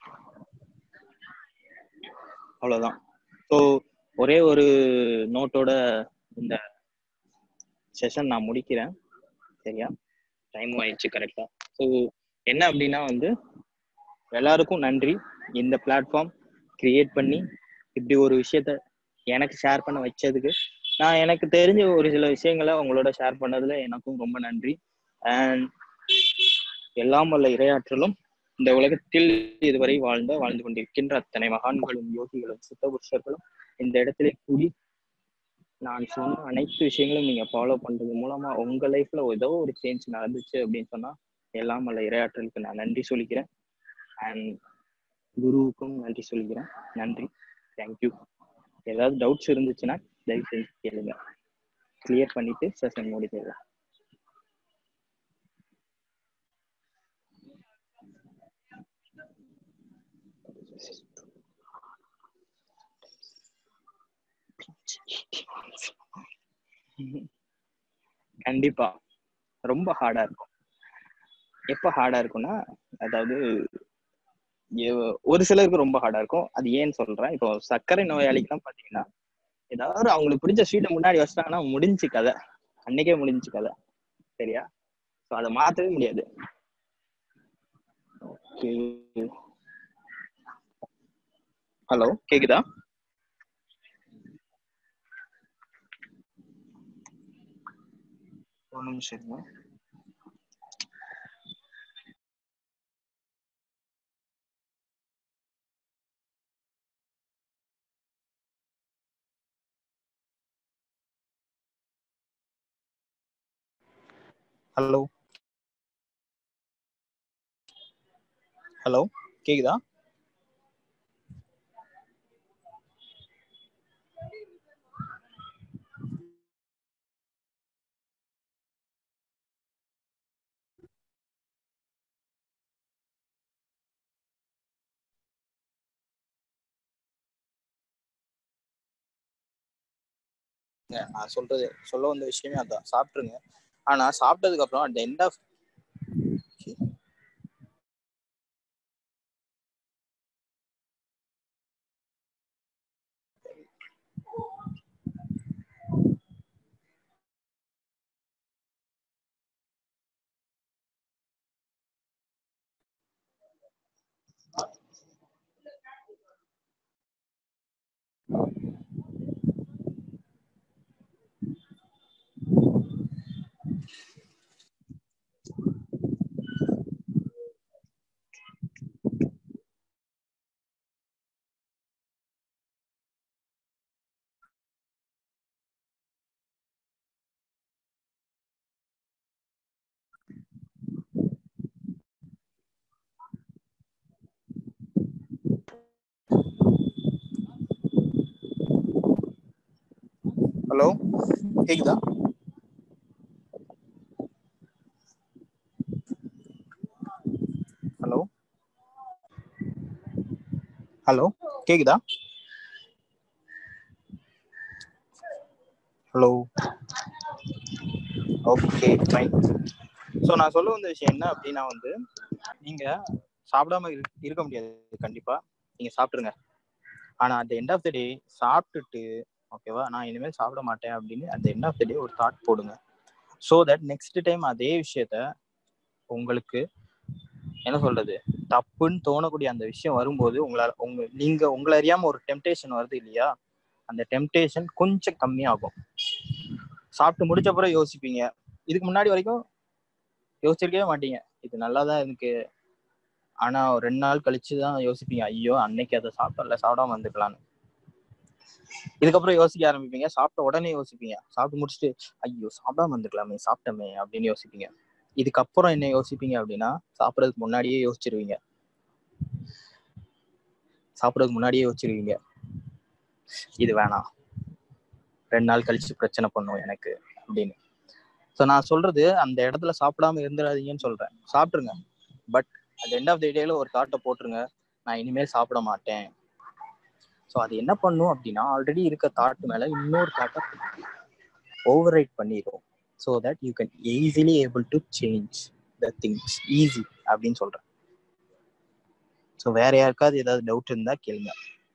அவ்வளவுதான் ஸோ ஒரே ஒரு நோட்டோட இந்த செஷன் நான் முடிக்கிறேன் சரியா டைம் ஆயிடுச்சு கரெக்டா ஸோ என்ன அப்படின்னா வந்து எல்லாருக்கும் நன்றி இந்த பிளாட்ஃபார்ம் கிரியேட் பண்ணி இப்படி ஒரு விஷயத்த எனக்கு ஷேர் பண்ண வச்சதுக்கு நான் எனக்கு தெரிஞ்ச ஒரு சில விஷயங்களை உங்களோட ஷேர் பண்ணதுல எனக்கும் ரொம்ப நன்றி அண்ட் எல்லாம் வல்ல இரையாற்றலும் இந்த உலகத்தில் இதுவரை வாழ்ந்த வாழ்ந்து கொண்டிருக்கின்ற அத்தனை மகான்களும் யோகிகளும் சித்த புருஷர்களும் இந்த இடத்துல கூடி நான் சொன்ன அனைத்து விஷயங்களும் நீங்க ஃபாலோ பண்றது மூலமா உங்க லைஃப்ல ஏதோ ஒரு சேஞ்ச் நடந்துச்சு அப்படின்னு சொன்னா எல்லாம் வல்ல இரையாற்றலுக்கு நான் நன்றி சொல்லிக்கிறேன் அண்ட் குருவுக்கும் நன்றி சொல்லிக்கிறேன் நன்றி தேங்க்யூ ஏதாவது டவுட்ஸ் இருந்துச்சுன்னா தயவு செஞ்சு கேளுங்க கிளியர் பண்ணிட்டு செஷன் முடிச்சிடலாம் கண்டிப்பா ரொம்ப ஹார்டா இருக்கும் எப்ப ஹார்டா இருக்கும்னா அதாவது எ- ஒரு சிலருக்கு ரொம்ப ஹார்டா இருக்கும் அது ஏன்னு சொல்றேன் இப்போ சர்க்கரை நோயாளிக்கெல்லாம் பாத்தீங்கன்னா ஏதாவது அவங்களுக்கு பிடிச்ச ஸ்வீட்டை முன்னாடி வச்சிட்டாங்கன்னா முடிஞ்சு கதை அன்னைக்கே முடிஞ்சு கதை சரியா ஸோ அதை மாத்தவே முடியாது ஓகே ஹலோ கேக்குதா ஒரு நிமிஷம் இருங்க ஹலோ ஹலோ கேக்குதா நான் சொல்றது சொல்ல வந்த விஷயமே அதான் சாப்பிட்டுருங்க ஆனா சாப்பிட்டதுக்கு அப்புறம் அட் எண்ட் ஆஃப் ஹலோ கேக்குதா ஹலோ ஹலோ கேக்குதா ஹலோ ஓகே ஃபைன் ஸோ நான் சொல்ல வந்த விஷயம் என்ன அப்படின்னா வந்து நீங்க சாப்பிடாம இரு- இருக்க முடியாது கண்டிப்பா நீங்க சாப்பிட்டுருங்க ஆனா at the end of the day சாப்பிட்டுட்டு ஓகேவா நான் இனிமேல் சாப்பிட மாட்டேன் அப்படின்னு at the end of the day ஒரு தாட் போடுங்க ஸோ தட் நெக்ஸ்ட் டைம் அதே விஷயத்த உங்களுக்கு என்ன சொல்றது தப்புன்னு தோணக்கூடிய அந்த விஷயம் வரும்போது உங்களால உங்க நீங்க உங்களை அறியாம ஒரு டெம்டேஷன் வருது இல்லையா அந்த டெம்டேஷன் கொஞ்சம் கம்மியாகும் சாப்பிட்டு முடிச்ச அப்புறம் யோசிப்பீங்க இதுக்கு முன்னாடி வரைக்கும் யோசிச்சிருக்கவே மாட்டீங்க இது நல்லா தான் இருக்கு ஆனா ஒரு ரெண்டு நாள் கழிச்சு தான் யோசிப்பீங்க ஐயோ அன்னைக்கு அதை சாப்பிடல சாப்பிடாம வந்துக்கலான்னு இதுக்கப்புறம் யோசிக்க ஆரம்பிப்பீங்க சாப்பிட்ட உடனே யோசிப்பீங்க சாப்பிட்டு முடிச்சுட்டு ஐயோ சாப்பிடாம வந்துக்கலாமே சாப்பிட்டோமே அப்படின்னு யோசிப்பீங்க இதுக்கப்புறம் என்ன யோசிப்பீங்க அப்படின்னா சாப்பிடறதுக்கு முன்னாடியே யோசிச்சிருவீங்க சாப்பிடறதுக்கு முன்னாடியே யோசிச்சிருவீங்க இது வேணாம் ரெண்டு நாள் கழிச்சு பிரச்சனை பண்ணும் எனக்கு அப்படின்னு ஸோ நான் சொல்றது அந்த இடத்துல சாப்பிடாம இருந்துடாதீங்கன்னு சொல்றேன் சாப்பிட்டுருங்க but at end of the டேல ஒரு தாட்டை போட்டுருங்க நான் இனிமேல் சாப்பிட மாட்டேன் ஸோ அது என்ன பண்ணும் அப்படின்னா ஆல்ரெடி இருக்க தாட் மேல இன்னொரு தாட்டை ஓவர் ரைட் பண்ணிடும் so that you can easily able to change the things easy அப்படின்னு சொல்றேன் ஸோ வேற யாருக்காவது ஏதாவது டவுட் இருந்தா கேளுங்க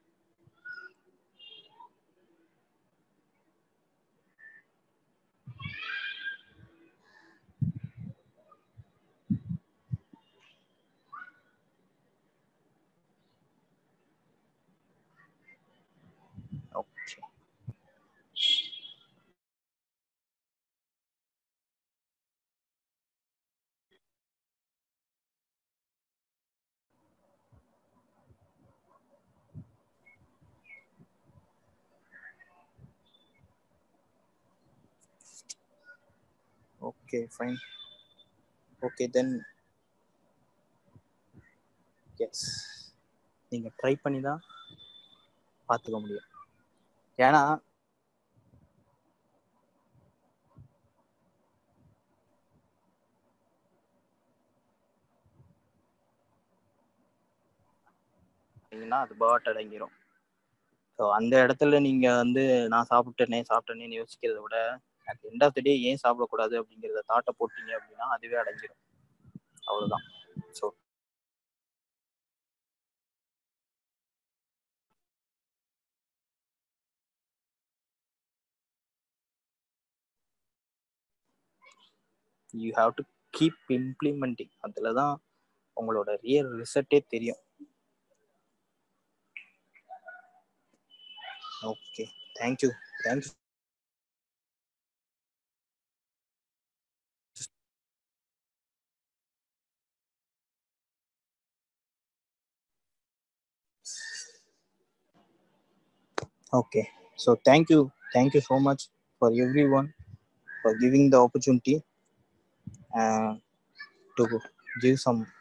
okay okay fine okay then yes நீங்க ட்ரை பண்ணி தான் பார்த்துக்க முடியும் ஏன்னா பார்த்தீங்கன்னா அது பாட் அடங்கிரும் ஸோ அந்த இடத்துல நீங்க வந்து நான் சாப்பிட்டேனே சாப்பிட்டேனேன்னு யோசிக்கிறத விட at end of the day ஏன் சாப்பிடக்கூடாது அப்படிங்கிறத தாட்டை போட்டீங்க அப்படின்னா அதுவே அடங்கிரும் அவ்வளவுதான் so you have to keep implementing அதில் தான் உங்களோட ரியல் ரிசல்ட்டே தெரியும் okay thank you thank you Okay. So thank you. Thank you so much for everyone for giving the opportunity uh, to give some